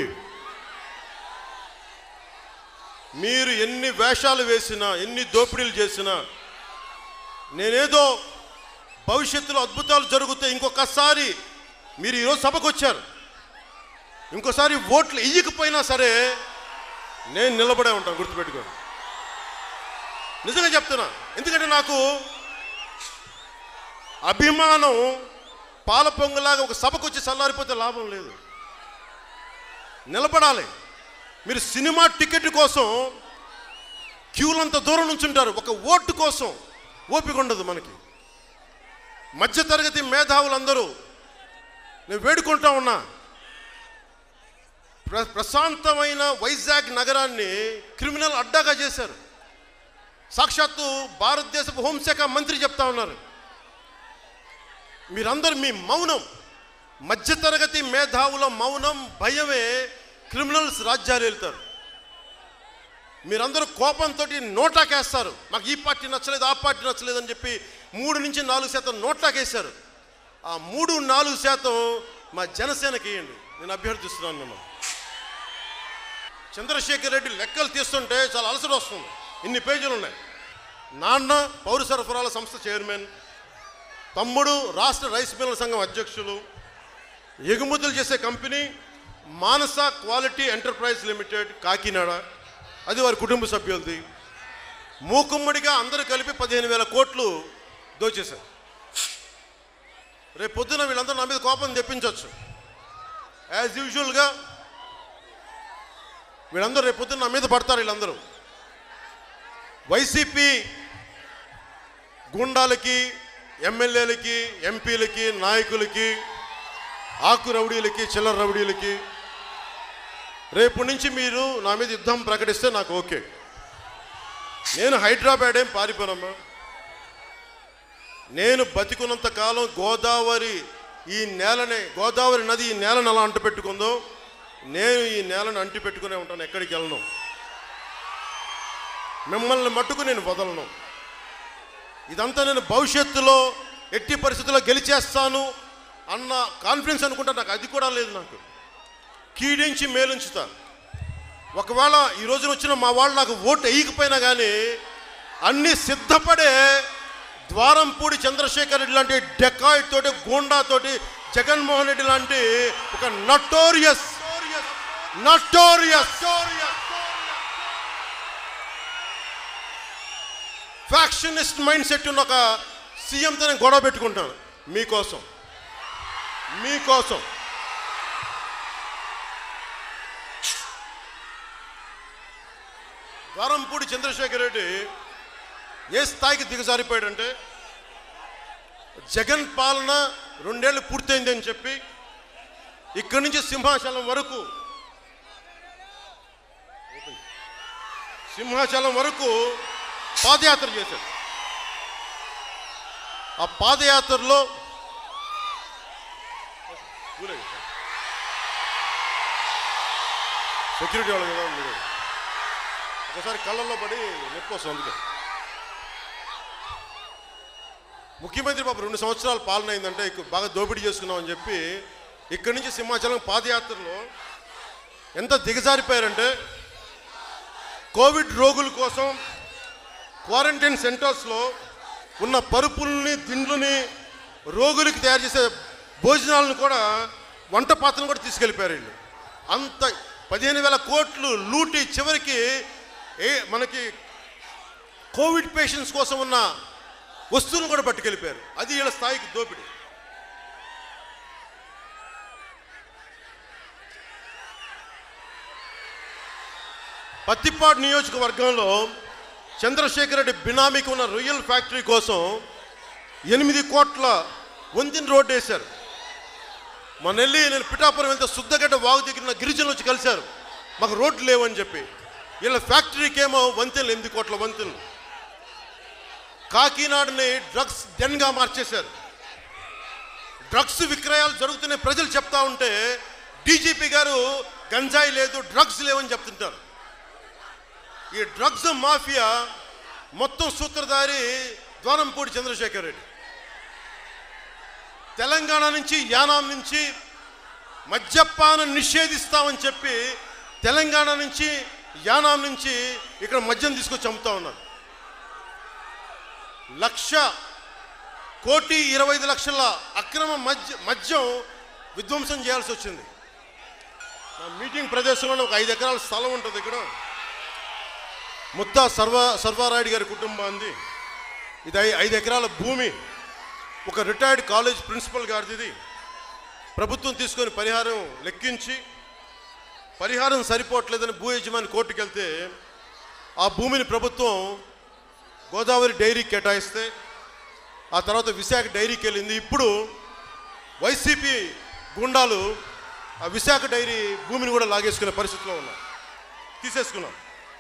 A: మీరు ఎన్ని వేషాలు వేసినా ఎన్ని దోపిడీలు చేసినా నేనేదో భవిష్యత్తులో అద్భుతాలు జరుగుతాయి ఇంకొకసారి మీరు ఈరోజు సభకు వచ్చారు ఇంకోసారి ఓట్లు ఇయ్యకపోయినా సరే నేను నిలబడే ఉంటాను గుర్తుపెట్టుకోండి నిజంగా చెప్తున్నా ఎందుకంటే నాకు అభిమానం పాల పొంగులాగా ఒక సభకు వచ్చి చల్లారిపోతే లాభం లేదు నిలబడాలి మీరు సినిమా టికెట్ కోసం క్యూలంత దూరం నుంచి ఉంటారు ఒక ఓటు కోసం ఓపిక ఉండదు మనకి మధ్యతరగతి మేధావులందరూ నేను వేడుకుంటా ఉన్నా ప్ర ప్రశాంతమైన వైజాగ్ నగరాన్ని క్రిమినల్ అడ్డాగా చేశారు సాక్షాత్తు భారతదేశపు హోంశాఖ మంత్రి చెప్తా ఉన్నారు మీరందరూ మీ మౌనం మధ్యతరగతి మేధావుల మౌనం భయమే క్రిమినల్స్ రాజ్యాలు వెళ్తారు మీరందరూ కోపంతో నోటాకేస్తారు నాకు ఈ పార్టీ నచ్చలేదు ఆ పార్టీ నచ్చలేదు అని చెప్పి మూడు నుంచి నాలుగు శాతం నోటాకేశారు ఆ మూడు నాలుగు శాతం మా జనసేనకి ఇవ్వండి నేను అభ్యర్థిస్తున్నాను మిమ్మల్ని చంద్రశేఖర్ రెడ్డి లెక్కలు తీస్తుంటే చాలా అలసట వస్తుంది ఇన్ని పేజీలు ఉన్నాయి నాన్న పౌర సరఫరాల సంస్థ చైర్మన్ తమ్ముడు రాష్ట్ర రైస్ మిల్లర్ సంఘం అధ్యక్షులు ఎగుమతులు చేసే company Manasa quality enterprise limited Kakinada అది వారి కుటుంబ సభ్యులది మూకుమ్మడిగా అందరూ కలిపి పదిహేను వేల కోట్లు దోచేశారు రేపు పొద్దున వీళ్ళందరూ నా మీద కోపం తెప్పించవచ్చు యాజ్ యూజువల్గా వీళ్ళందరూ రేపు పొద్దున నా మీద పడతారు వీళ్ళందరూ వైసీపీ గుండాలకి ఎమ్మెల్యేలకి ఎంపీలకి నాయకులకి ఆకు రౌడీలకి చిల్లర రౌడీలకి రేపు నుంచి మీరు నా మీద యుద్ధం ప్రకటిస్తే నాకు ఓకే నేను హైదరాబాద్ ఏం పారిపోనమ్మా నేను బతికున్నంత కాలం గోదావరి ఈ నేలనే గోదావరి నది ఈ నేలను అలా అంటు పెట్టుకుందో నేను ఈ నేలను అంటి పెట్టుకునే ఉంటాను ఎక్కడికి వెళ్ళను మిమ్మల్ని మట్టుకు నేను వదలను ఇదంతా నేను భవిష్యత్తులో ఎట్టి పరిస్థితుల్లో గెలిచేస్తాను అన్న కాన్ఫిడెన్స్ అనుకుంటా నాకు అది కూడా లేదు నాకు కీడించి మేలుంచుతా ఒకవేళ ఈ రోజున వచ్చిన మా వాళ్ళు నాకు ఓటు వేయకపోయినా కానీ అన్ని సిద్ధపడే ద్వారంపూడి చంద్రశేఖర్ రెడ్డి లాంటి డెకాయిట్ తోటి గూండా తోటి జగన్మోహన్ రెడ్డి లాంటి ఒక notorious notorious factionist mindset ఉన్న ఒక సీఎంతో నేను గొడవ పెట్టుకుంటాను మీకోసం మీకోసం ద్వారంపూడి చంద్రశేఖర్ రెడ్డి ఏ స్థాయికి దిగజారిపోయాడంటే జగన్ పాలన రెండేళ్ళు పూర్తయింది అని చెప్పి ఇక్కడి నుంచి సింహాచలం వరకు సింహాచలం వరకు పాదయాత్ర చేశాడు ఆ పాదయాత్రలో సెక్యూరిటీ వాళ్ళు కదా మీరు ఒకసారి కళ్ళల్లో పడి నొప్పి వస్తుంది అందుకే ముఖ్యమంత్రి బాబు రెండు సంవత్సరాలు పాలన అయిందంటే ఇక బాగా దోపిడీ చేసుకున్నామని చెప్పి ఇక్కడి నుంచి సింహాచలం పాదయాత్రలో ఎంత దిగజారిపోయారంటే కోవిడ్ రోగుల కోసం క్వారంటైన్ సెంటర్స్లో ఉన్న పరుపుల్ని దిండ్లని రోగులకి తయారు చేసే భోజనాలను కూడా వంట పాత్రను కూడా తీసుకెళ్ళిపోయారు వీళ్ళు అంత పదిహేను వేల కోట్లు లూటి చివరికి ఏ మనకి కోవిడ్ పేషెంట్స్ కోసం ఉన్న వస్తువులను కూడా పట్టుకెళ్ళిపోయారు అది వీళ్ళ స్థాయికి దోపిడీ పత్తిపాడు నియోజకవర్గంలో చంద్రశేఖర్ రెడ్డి బినామీకి ఉన్న రొయ్యల్ ఫ్యాక్టరీ కోసం ఎనిమిది కోట్ల వంతిన రోడ్డు వేశారు మన వెళ్ళి నేను పిఠాపురం వెళ్తే శుద్ధగడ్డ వాగు దగ్గర ఉన్న గిరిజనులు వచ్చి కలిశారు మాకు రోడ్లు లేవని చెప్పి వీళ్ళ ఫ్యాక్టరీకి ఏమో వంతెనలు ఎనిమిది కోట్ల వంతెనలు కాకినాడని డ్రగ్స్ డెన్గా మార్చేశారు డ్రగ్స్ విక్రయాలు జరుగుతున్నాయి ప్రజలు చెప్తా ఉంటే డీజీపీ గారు గంజాయి లేదు డ్రగ్స్ లేవని చెప్తుంటారు ఈ డ్రగ్స్ మాఫియా మొత్తం సూత్రధారి ద్వారంపూడి చంద్రశేఖర్ రెడ్డి తెలంగాణ నుంచి యానాం నుంచి మద్యపానం నిషేధిస్తామని చెప్పి తెలంగాణ నుంచి యానాం నుంచి ఇక్కడ మద్యం తీసుకొచ్చి అమ్ముతా ఉన్నారు లక్ష కోటి ఇరవై ఐదు లక్షల అక్రమ మద్య మద్యం విధ్వంసం చేయాల్సి వచ్చింది నా మీటింగ్ ప్రదేశంలో ఒక ఐదు ఎకరాల స్థలం ఉంటుంది ఇక్కడ ముత్తా సర్వ సర్వారాయుడు గారి కుటుంబాంది ఇది ఐ- ఐదు ఎకరాల భూమి ఒక రిటైర్డ్ కాలేజ్ ప్రిన్సిపల్ గారిది ఇది ప్రభుత్వం తీసుకొని పరిహారం లెక్కించి పరిహారం సరిపోవట్లేదని భూ యజమాని కోర్టుకు వెళ్తే ఆ భూమిని ప్రభుత్వం గోదావరి డైరీకి కేటాయిస్తే ఆ తర్వాత విశాఖ డైరీకి వెళ్ళింది ఇప్పుడు వైసీపీ గుండాలు ఆ విశాఖ డైరీ భూమిని కూడా లాగేసుకునే పరిస్థితిలో ఉన్నారు తీసేసుకున్నాం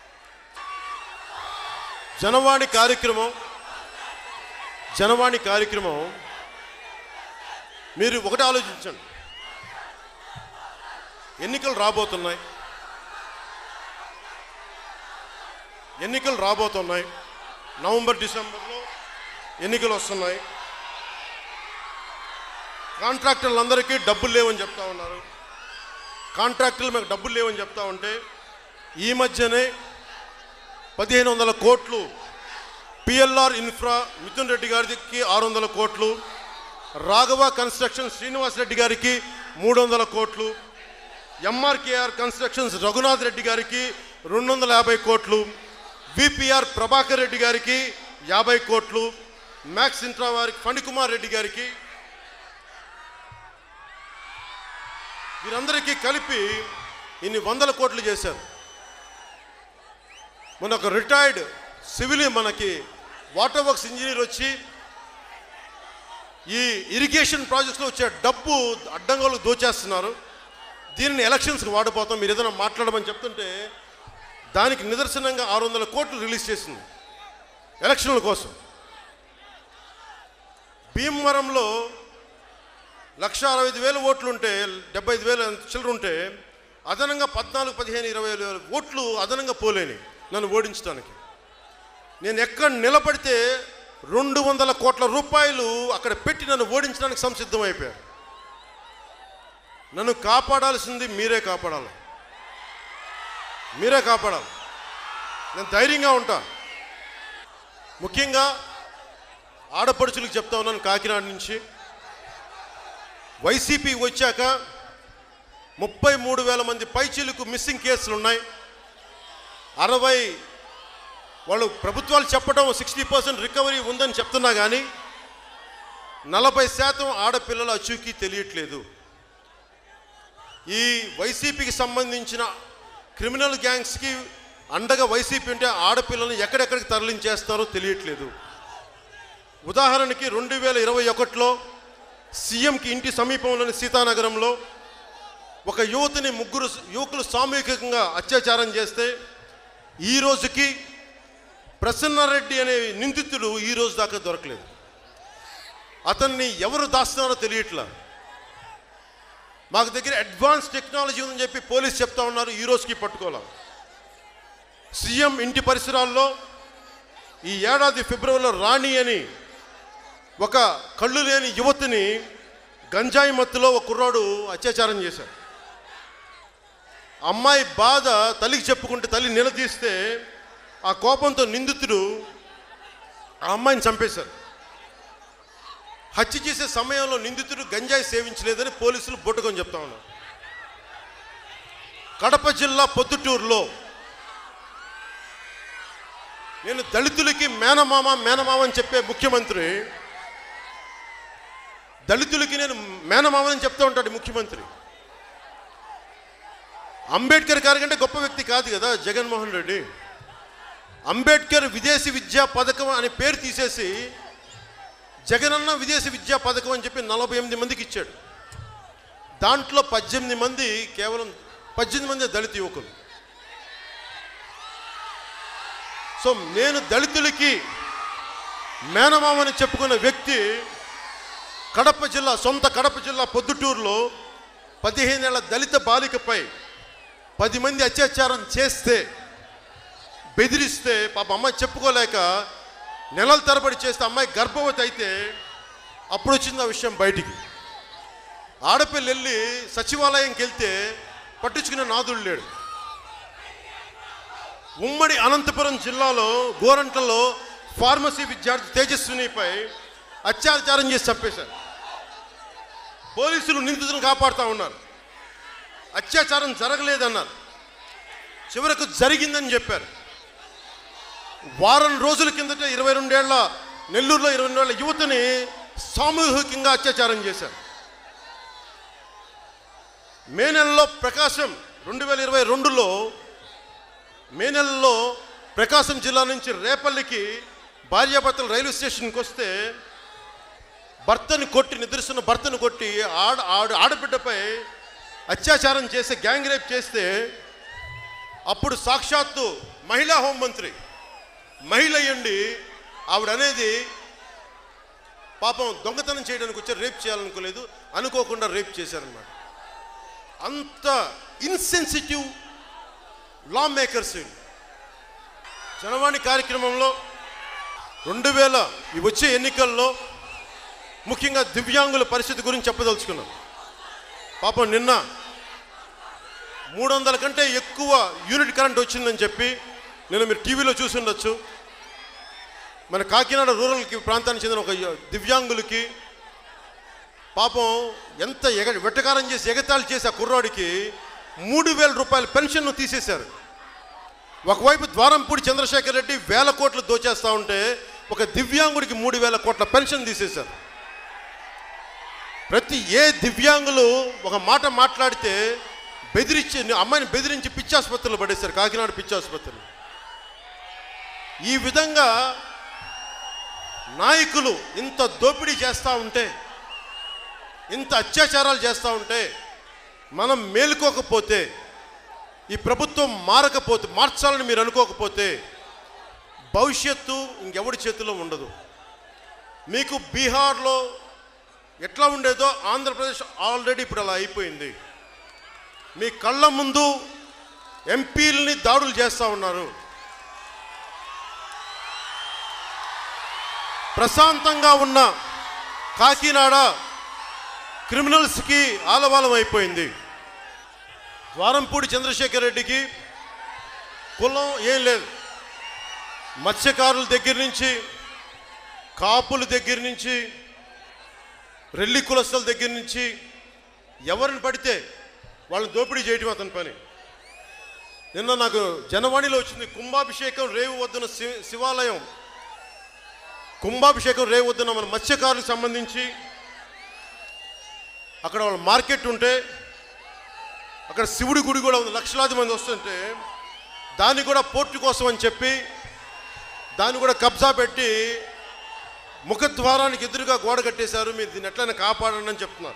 A: జనవాణి కార్యక్రమం జనవాణి కార్యక్రమం మీరు ఒకటి ఆలోచించండి ఎన్నికలు రాబోతున్నాయి ఎన్నికలు రాబోతున్నాయి నవంబర్ డిసెంబర్లో ఎన్నికలు వస్తున్నాయి కాంట్రాక్టర్లందరికీ డబ్బులు లేవని చెప్తా ఉన్నారు కాంట్రాక్టర్లు మాకు డబ్బులు లేవని చెప్తా ఉంటే ఈ మధ్యనే పదిహేను వందల కోట్లు పిఎల్ఆర్ ఇన్ఫ్రా మిథున్ రెడ్డి గారికి ఆరు వందల కోట్లు రాఘవ కన్స్ట్రక్షన్ శ్రీనివాస్ రెడ్డి గారికి మూడు వందల కోట్లు ఎంఆర్కేఆర్ కన్స్ట్రక్షన్స్ రఘునాథ్ రెడ్డి గారికి రెండు వందల యాభై కోట్లు విపిఆర్ ప్రభాకర్ రెడ్డి గారికి యాభై కోట్లు మ్యాక్స్ ఇంట్రా వారికి ఫణికుమార్ రెడ్డి గారికి వీరందరికీ కలిపి ఇన్ని వందల కోట్లు చేశారు మన ఒక రిటైర్డ్ సివిల్ మనకి వాటర్ వర్క్స్ ఇంజనీర్ వచ్చి ఈ ఇరిగేషన్ ప్రాజెక్ట్స్లో వచ్చే డబ్బు అడ్డంగాలు దోచేస్తున్నారు దీనిని ఎలక్షన్స్కి వాడిపోతాం మీరు ఏదైనా మాట్లాడమని చెప్తుంటే దానికి నిదర్శనంగా ఆరు వందల కోట్లు రిలీజ్ చేసింది ఎలక్షన్ల కోసం భీమవరంలో లక్ష అరవై ఐదు వేల ఓట్లు ఉంటే డెబ్బై ఐదు వేల చిల్లర ఉంటే అదనంగా పద్నాలుగు పదిహేను ఇరవై వేల ఓట్లు అదనంగా పోలేని నన్ను ఓడించడానికి నేను ఎక్కడ నిలబడితే రెండు వందల కోట్ల రూపాయలు అక్కడ పెట్టి నన్ను ఓడించడానికి సంసిద్ధం అయిపోయారు నన్ను కాపాడాల్సింది మీరే కాపాడాలి మీరే కాపాడాలి నేను ధైర్యంగా ఉంటా ముఖ్యంగా ఆడపడుచులకు చెప్తా ఉన్నాను కాకినాడ నుంచి వైసీపీ వచ్చాక ముప్పై మూడు వేల మంది పైచీలకు మిస్సింగ్ కేసులు ఉన్నాయి అరవై వాళ్ళు ప్రభుత్వాలు చెప్పడం సిక్స్టీ పర్సెంట్ రికవరీ ఉందని చెప్తున్నా కానీ నలభై శాతం ఆడపిల్లల అచూకీ తెలియట్లేదు ఈ వైసీపీకి సంబంధించిన క్రిమినల్ గ్యాంగ్స్కి అండగా వైసీపీ ఉంటే ఆడపిల్లల్ని ఎక్కడెక్కడికి తరలించేస్తారో తెలియట్లేదు ఉదాహరణకి రెండు వేల ఇరవై ఒకటిలో సీఎంకి ఇంటి సమీపంలోని సీతానగరంలో ఒక యువతిని ముగ్గురు యువకులు సామూహికంగా అత్యాచారం చేస్తే ఈ రోజుకి ప్రసన్నారెడ్డి అనే నిందితుడు ఈ రోజు దాకా దొరకలేదు అతన్ని ఎవరు దాస్తున్నారో తెలియట్లా మాకు దగ్గర అడ్వాన్స్ టెక్నాలజీ ఉందని చెప్పి పోలీస్ చెప్తా ఉన్నారు ఈ రోజుకి పట్టుకోవాలి సీఎం ఇంటి పరిసరాల్లో ఈ ఏడాది ఫిబ్రవరిలో రాణి అని ఒక కళ్ళు లేని యువతిని గంజాయి మత్తులో ఒక కుర్రాడు అత్యాచారం చేశాడు అమ్మాయి బాధ తల్లికి చెప్పుకుంటే తల్లి నిలదీస్తే ఆ కోపంతో నిందితుడు ఆ అమ్మాయిని చంపేశారు హత్య చేసే సమయంలో నిందితుడు గంజాయి సేవించలేదని పోలీసులు బొట్టుకొని చెప్తా ఉన్నారు కడప జిల్లా పొద్దుటూరులో నేను దళితులకి మేనమామ మేనమామ అని చెప్పే ముఖ్యమంత్రి దళితులకి నేను మేనమామ అని చెప్తూ ఉంటాడు ఈ ముఖ్యమంత్రి అంబేద్కర్ గారి కంటే గొప్ప వ్యక్తి కాదు కదా జగన్మోహన్ రెడ్డి అంబేద్కర్ విదేశీ విద్యా పథకం అనే పేరు తీసేసి జగనన్న విదేశీ విద్యా పథకం అని చెప్పి నలభై ఎనిమిది మందికి ఇచ్చాడు దాంట్లో పద్దెనిమిది మంది కేవలం పద్దెనిమిది మంది దళిత యువకులు సో నేను దళితులకి మేనమామని చెప్పుకున్న వ్యక్తి కడప జిల్లా సొంత కడప జిల్లా పొద్దుటూరులో పదిహేనేళ్ల దళిత బాలికపై పది మంది అత్యాచారం చేస్తే బెదిరిస్తే పాప అమ్మాయి చెప్పుకోలేక నెలల తరబడి చేస్తే అమ్మాయి గర్భవతి అయితే అప్పుడు వచ్చింది ఆ విషయం బయటికి ఆడపిల్ల వెళ్ళి సచివాలయంకి వెళ్తే పట్టించుకునే నాదుడు లేడు ఉమ్మడి అనంతపురం జిల్లాలో గోరంట్లలో ఫార్మసీ విద్యార్థి తేజస్వినిపై అత్యాచారం చేసి చంపేశారు పోలీసులు నిందితులను కాపాడుతూ ఉన్నారు అత్యాచారం జరగలేదన్నారు చివరకు జరిగిందని చెప్పారు వారం రోజుల కిందట ఇరవై రెండేళ్ల నెల్లూరులో ఇరవై రెండేళ్ల యువతని సామూహికంగా అత్యాచారం చేశారు మే నెలలో ప్రకాశం రెండు వేల ఇరవై రెండులో మే నెలలో ప్రకాశం జిల్లా నుంచి రేపల్లికి భార్యాభర్తలు రైల్వే స్టేషన్కి వస్తే భర్తను కొట్టి నిద్రిస్తున్న భర్తను కొట్టి ఆడ ఆడ ఆడబిడ్డపై అత్యాచారం చేస్తే గ్యాంగ్ రేప్ చేస్తే అప్పుడు సాక్షాత్తు మహిళా హోంమంత్రి మహిళ అయ్యండి ఆవిడ అనేది పాపం దొంగతనం చేయడానికి వచ్చి రేప్ చేయాలనుకోలేదు అనుకోకుండా రేప్ చేశారనమాట అంత ఇన్సెన్సిటివ్ లా మేకర్స్ వీళ్ళు. జనవాణి కార్యక్రమంలో రెండు వేల ఈ వచ్చే ఎన్నికల్లో ముఖ్యంగా దివ్యాంగుల పరిస్థితి గురించి చెప్పదలుచుకున్నాం పాపం నిన్న మూడు వందల కంటే ఎక్కువ యూనిట్ కరెంట్ వచ్చిందని చెప్పి నేను మీరు టీవీలో చూసి ఉండొచ్చు మన కాకినాడ రూరల్కి ప్రాంతానికి చెందిన ఒక దివ్యాంగులకి పాపం ఎంత ఎగ వెట్టకారం చేసి ఎగతాళి చేసి ఆ కుర్రాడికి మూడు వేల రూపాయల పెన్షన్ను తీసేశారు ఒకవైపు ద్వారంపూడి చంద్రశేఖర్ రెడ్డి వేల కోట్లు దోచేస్తా ఉంటే ఒక దివ్యాంగుడికి మూడు వేల కోట్ల పెన్షన్ తీసేశారు ప్రతి ఏ దివ్యాంగులు ఒక మాట మాట్లాడితే బెదిరించి అమ్మాయిని బెదిరించి పిచ్చాసుపత్రులు పడేశారు కాకినాడ పిచ్చాసుపత్రులు ఈ విధంగా నాయకులు ఇంత దోపిడీ చేస్తూ ఉంటే ఇంత అత్యాచారాలు చేస్తూ ఉంటే మనం మేలుకోకపోతే ఈ ప్రభుత్వం మారకపోతే మార్చాలని మీరు అనుకోకపోతే భవిష్యత్తు ఇంకెవడి చేతిలో ఉండదు మీకు బీహార్లో ఎట్లా ఉండేదో ఆంధ్రప్రదేశ్ ఆల్రెడీ ఇప్పుడు అలా అయిపోయింది మీ కళ్ళ ముందు ఎంపీలని దాడులు చేస్తూ ఉన్నారు ప్రశాంతంగా ఉన్న కాకినాడ క్రిమినల్స్కి ఆలవాలం అయిపోయింది ద్వారంపూడి చంద్రశేఖర్ రెడ్డికి కులం ఏం లేదు మత్స్యకారుల దగ్గర నుంచి కాపుల దగ్గర నుంచి రెల్లి కులస్తుల దగ్గర నుంచి ఎవరిని పడితే వాళ్ళని దోపిడీ చేయటం అతని పని నిన్న నాకు జనవాణిలో వచ్చింది కుంభాభిషేకం రేవు వద్దున శి- శివాలయం కుంభాభిషేకం రేవు వద్దున మన మత్స్యకారులకు సంబంధించి అక్కడ వాళ్ళ మార్కెట్ ఉంటే అక్కడ శివుడి గుడి కూడా ఉంది లక్షలాది మంది వస్తుంటే దాన్ని కూడా పోర్టు కోసం అని చెప్పి దాన్ని కూడా కబ్జా పెట్టి ముఖద్వారానికి ఎదురుగా గోడ కట్టేశారు మీరు దీన్ని ఎట్లయినా కాపాడండి అని చెప్తున్నారు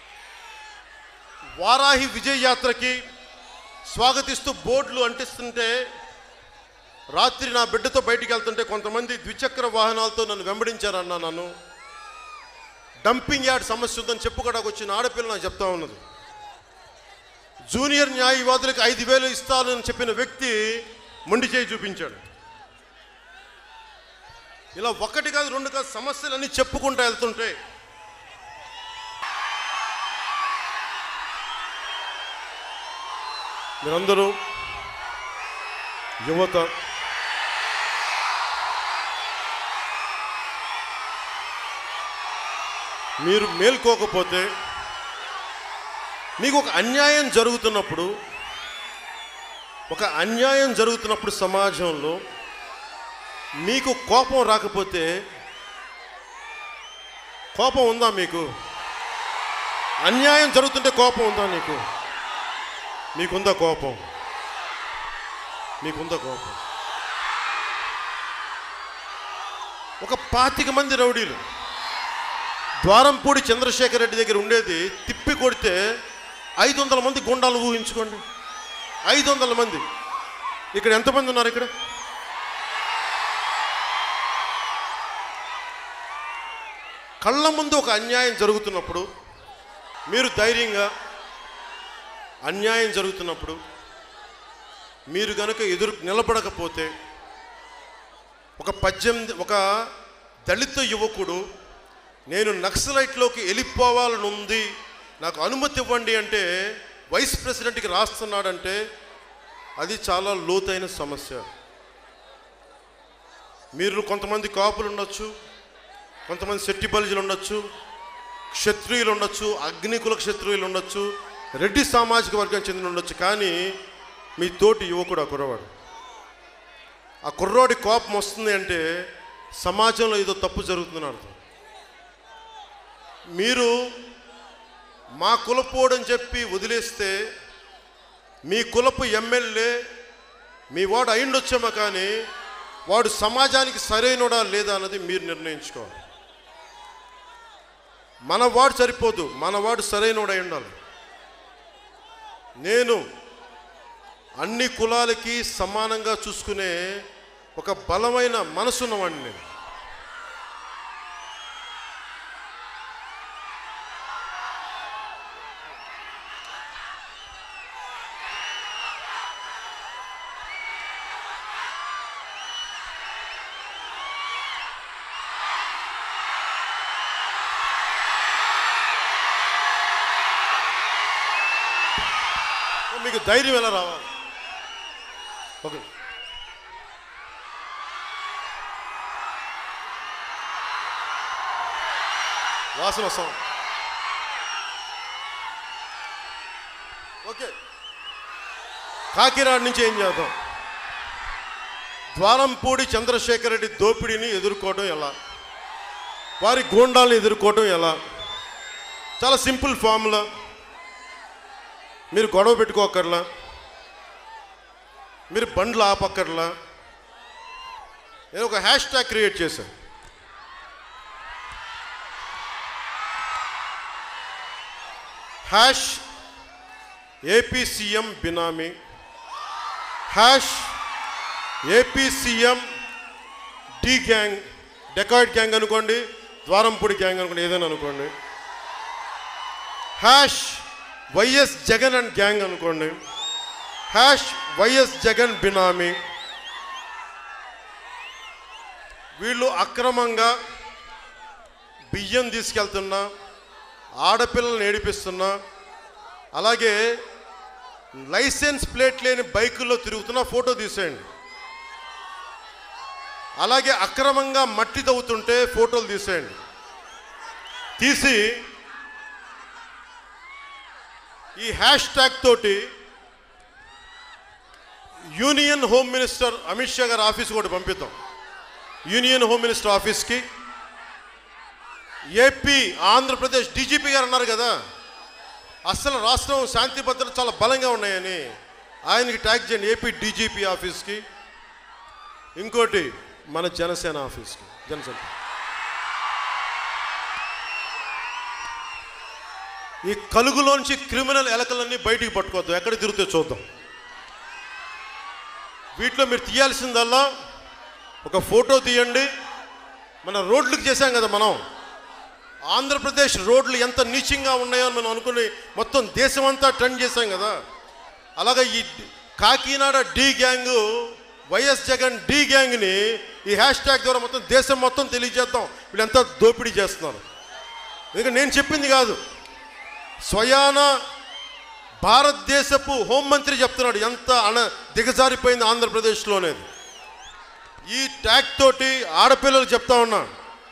A: వారాహి విజయ్ యాత్రకి స్వాగతిస్తూ బోర్డులు అంటిస్తుంటే రాత్రి నా బిడ్డతో బయటికి వెళ్తుంటే కొంతమంది ద్విచక్ర వాహనాలతో నన్ను వెంబడించారన్నా నన్ను డంపింగ్ యార్డ్ సమస్య ఉందని చెప్పుకోవడానికి వచ్చిన ఆడపిల్ల నాకు చెప్తా ఉన్నది జూనియర్ న్యాయవాదులకు ఐదు వేలు ఇస్తానని చెప్పిన వ్యక్తి మొండి చేయి చూపించాడు ఇలా ఒకటి కాదు రెండు కాదు సమస్యలన్నీ చెప్పుకుంటూ వెళ్తుంటే మీరందరూ యువత మీరు మేల్కోకపోతే మీకు ఒక అన్యాయం జరుగుతున్నప్పుడు ఒక అన్యాయం జరుగుతున్నప్పుడు సమాజంలో మీకు కోపం రాకపోతే కోపం ఉందా మీకు అన్యాయం జరుగుతుంటే కోపం ఉందా నీకు మీకుందా కోపం మీకుందా కోపం ఒక పాతిక మంది రౌడీలు ద్వారంపూడి చంద్రశేఖర్ రెడ్డి దగ్గర ఉండేది తిప్పి కొడితే ఐదు వందల మంది గుండాలు ఊహించుకోండి ఐదు వందల మంది ఇక్కడ ఎంతమంది ఉన్నారు ఇక్కడ కళ్ళ ముందు ఒక అన్యాయం జరుగుతున్నప్పుడు మీరు ధైర్యంగా అన్యాయం జరుగుతున్నప్పుడు మీరు గనుక ఎదురు నిలబడకపోతే ఒక పద్దెనిమిది ఒక దళిత యువకుడు నేను నక్సలైట్లోకి వెళ్ళిపోవాలని ఉంది నాకు అనుమతి ఇవ్వండి అంటే వైస్ ప్రెసిడెంట్కి రాస్తున్నాడంటే అది చాలా లోతైన సమస్య మీరు కొంతమంది కాపులు ఉండొచ్చు కొంతమంది శెట్టి బలిజలు ఉండొచ్చు క్షత్రియులు ఉండొచ్చు అగ్నికుల క్షత్రియులు ఉండొచ్చు రెడ్డి సామాజిక వర్గం చెందిన ఉండొచ్చు కానీ మీ తోటి యువకుడు ఆ కుర్రవాడు ఆ కుర్రోడి కోపం వస్తుంది అంటే సమాజంలో ఏదో తప్పు జరుగుతుందని అర్థం మీరు మా కులపోడని చెప్పి వదిలేస్తే మీ కులపు ఎమ్మెల్యే మీ వాడు అయిండొచ్చేమో కానీ వాడు సమాజానికి సరైనడా లేదా అన్నది మీరు నిర్ణయించుకోవాలి మన వాడు సరిపోదు మన వాడు సరైనోడు అయి ఉండాలి నేను అన్ని కులాలకి సమానంగా చూసుకునే ఒక బలమైన మనసున్నవాడిని నేను మీకు ధైర్యం ఎలా రావాలి ఓకే వాసన వస్తాం ఓకే కాకినాడ నుంచి ఏం చేద్దాం ద్వారంపూడి చంద్రశేఖర్ రెడ్డి దోపిడీని ఎదుర్కోవడం ఎలా వారి గూండాలను ఎదుర్కోవడం ఎలా చాలా సింపుల్ ఫార్ములా మీరు గొడవ పెట్టుకోకర్లా మీరు బండ్లు ఆపక్కర్లా నేను ఒక హ్యాష్ ట్యాగ్ క్రియేట్ చేశాను hash AP CM benami hash AP CM D gang dacoit gang అనుకోండి ద్వారంపూడి గ్యాంగ్ అనుకోండి ఏదైనా అనుకోండి hash YS Jagan and gang అనుకోండి హ్యాష్ వైఎస్ జగన్ బినామీ వీళ్ళు అక్రమంగా బియ్యం తీసుకెళ్తున్నా ఆడపిల్లల్ని ఏడిపిస్తున్నా అలాగే లైసెన్స్ ప్లేట్ లేని బైకుల్లో తిరుగుతున్న ఫోటో తీసేయండి అలాగే అక్రమంగా మట్టి తవ్వుతుంటే ఫోటోలు తీసేయండి తీసి ఈ హ్యాష్ ట్యాగ్ తోటి union home minister Amit Shah garu office కూడా పంపిద్దాం యూనియన్ హోమ్ మినిస్టర్ ఆఫీస్కి ఏపీ ఆంధ్రప్రదేశ్ డీజీపీ గారు అన్నారు కదా అసలు రాష్ట్రం శాంతి భద్రత చాలా బలంగా ఉన్నాయని ఆయనకి ట్యాగ్ చేయండి ఏపీ డీజీపీ ఆఫీస్కి ఇంకోటి మన జనసేన ఆఫీస్కి జనసేన ఈ కలుగులోంచి క్రిమినల్ ఎలకలన్నీ బయటికి పట్టుకోవద్దు ఎక్కడ తిరిగితే చూద్దాం వీటిలో మీరు తీయాల్సిందల్లా ఒక ఫోటో తీయండి మన రోడ్లకు చేశాం కదా మనం ఆంధ్రప్రదేశ్ రోడ్లు ఎంత నీచంగా ఉన్నాయో అని మనం అనుకుని మొత్తం దేశమంతా ట్రెండ్ చేశాం కదా అలాగే ఈ Kakinada D gang YS Jagan D గ్యాంగ్ని ఈ హ్యాష్ ట్యాగ్ ద్వారా మొత్తం దేశం మొత్తం తెలియజేద్దాం వీళ్ళంతా దోపిడీ చేస్తున్నారు ఎందుకంటే నేను చెప్పింది కాదు స్వయాన భారతదేశపు హోంమంత్రి చెప్తున్నాడు ఎంత అణ దిగజారిపోయింది ఆంధ్రప్రదేశ్లోనేది ఈ ట్యాగ్ తోటి ఆడపిల్లలు చెప్తా ఉన్నా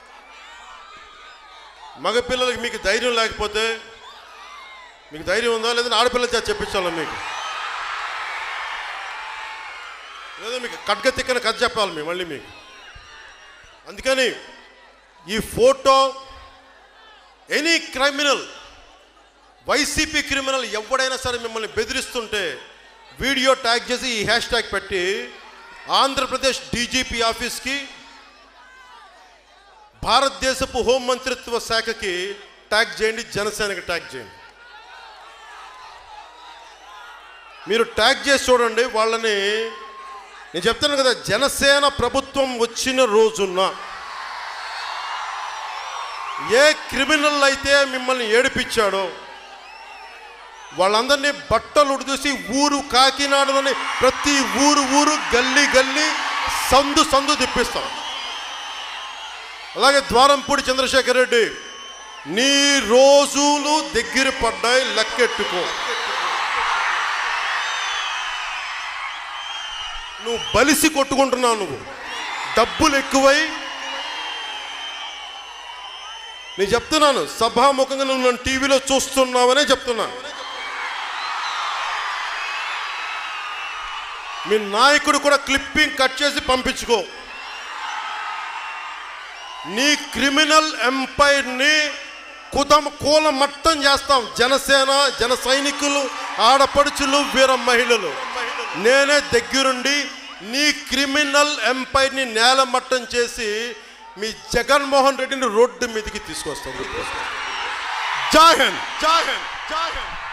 A: మగపిల్లలకి మీకు ధైర్యం లేకపోతే మీకు ధైర్యం ఉందా లేదంటే ఆడపిల్లల చేత చెప్పించాలా మీకు ఏదో మీకు కట్గ తిక్కన కథ చెప్పాలి మేము మళ్ళీ మీకు అందుకని ఈ photo any criminal YCP criminal ఎవడైనా సరే మిమ్మల్ని బెదిరిస్తుంటే వీడియో ట్యాగ్ చేసి ఈ హ్యాష్ ట్యాగ్ పెట్టి ఆంధ్రప్రదేశ్ డీజీపీ ఆఫీస్కి భారతదేశపు హోం మంత్రిత్వ శాఖకి ట్యాగ్ చేయండి జనసేనకి ట్యాగ్ చేయండి మీరు ట్యాగ్ చేసి చూడండి వాళ్ళని నేను చెప్తాను కదా జనసేన ప్రభుత్వం వచ్చిన రోజున ఏ క్రిమినల్ అయితే మిమ్మల్ని ఏడిపించాడో వాళ్ళందరినీ బట్టలు ఉడిదూసి ఊరు కాకినాడలోని ప్రతి ఊరు ఊరు గల్లీ గల్లీ సందు సందు తిప్పిస్తాం అలాగే ద్వారంపూడి చంద్రశేఖర్ రెడ్డి నీ రోజులు దగ్గర పడ్డాయి లెక్కెట్టుకో నువ్వు బలిసి కొట్టుకుంటున్నావు నువ్వు డబ్బులు ఎక్కువై నేను చెప్తున్నాను సభాముఖంగా నువ్వు నన్ను టీవీలో చూస్తున్నావనే చెప్తున్నా మీ నాయకుడు కూడా క్లిప్పింగ్ కట్ చేసి పంపించుకో నీ క్రిమినల్ ఎంపైర్ని కుదం కూల మట్టం చేస్తాం జనసేన జన సైనికులు ఆడపడుచులు వీర మహిళలు నేనే దగ్గరుండి నీ క్రిమినల్ ఎంపైర్ని నేల మట్టం చేసి మీ జగన్మోహన్ రెడ్డిని రోడ్డు మీదకి తీసుకొస్తాం జాహన్ జాహన్ జాహన్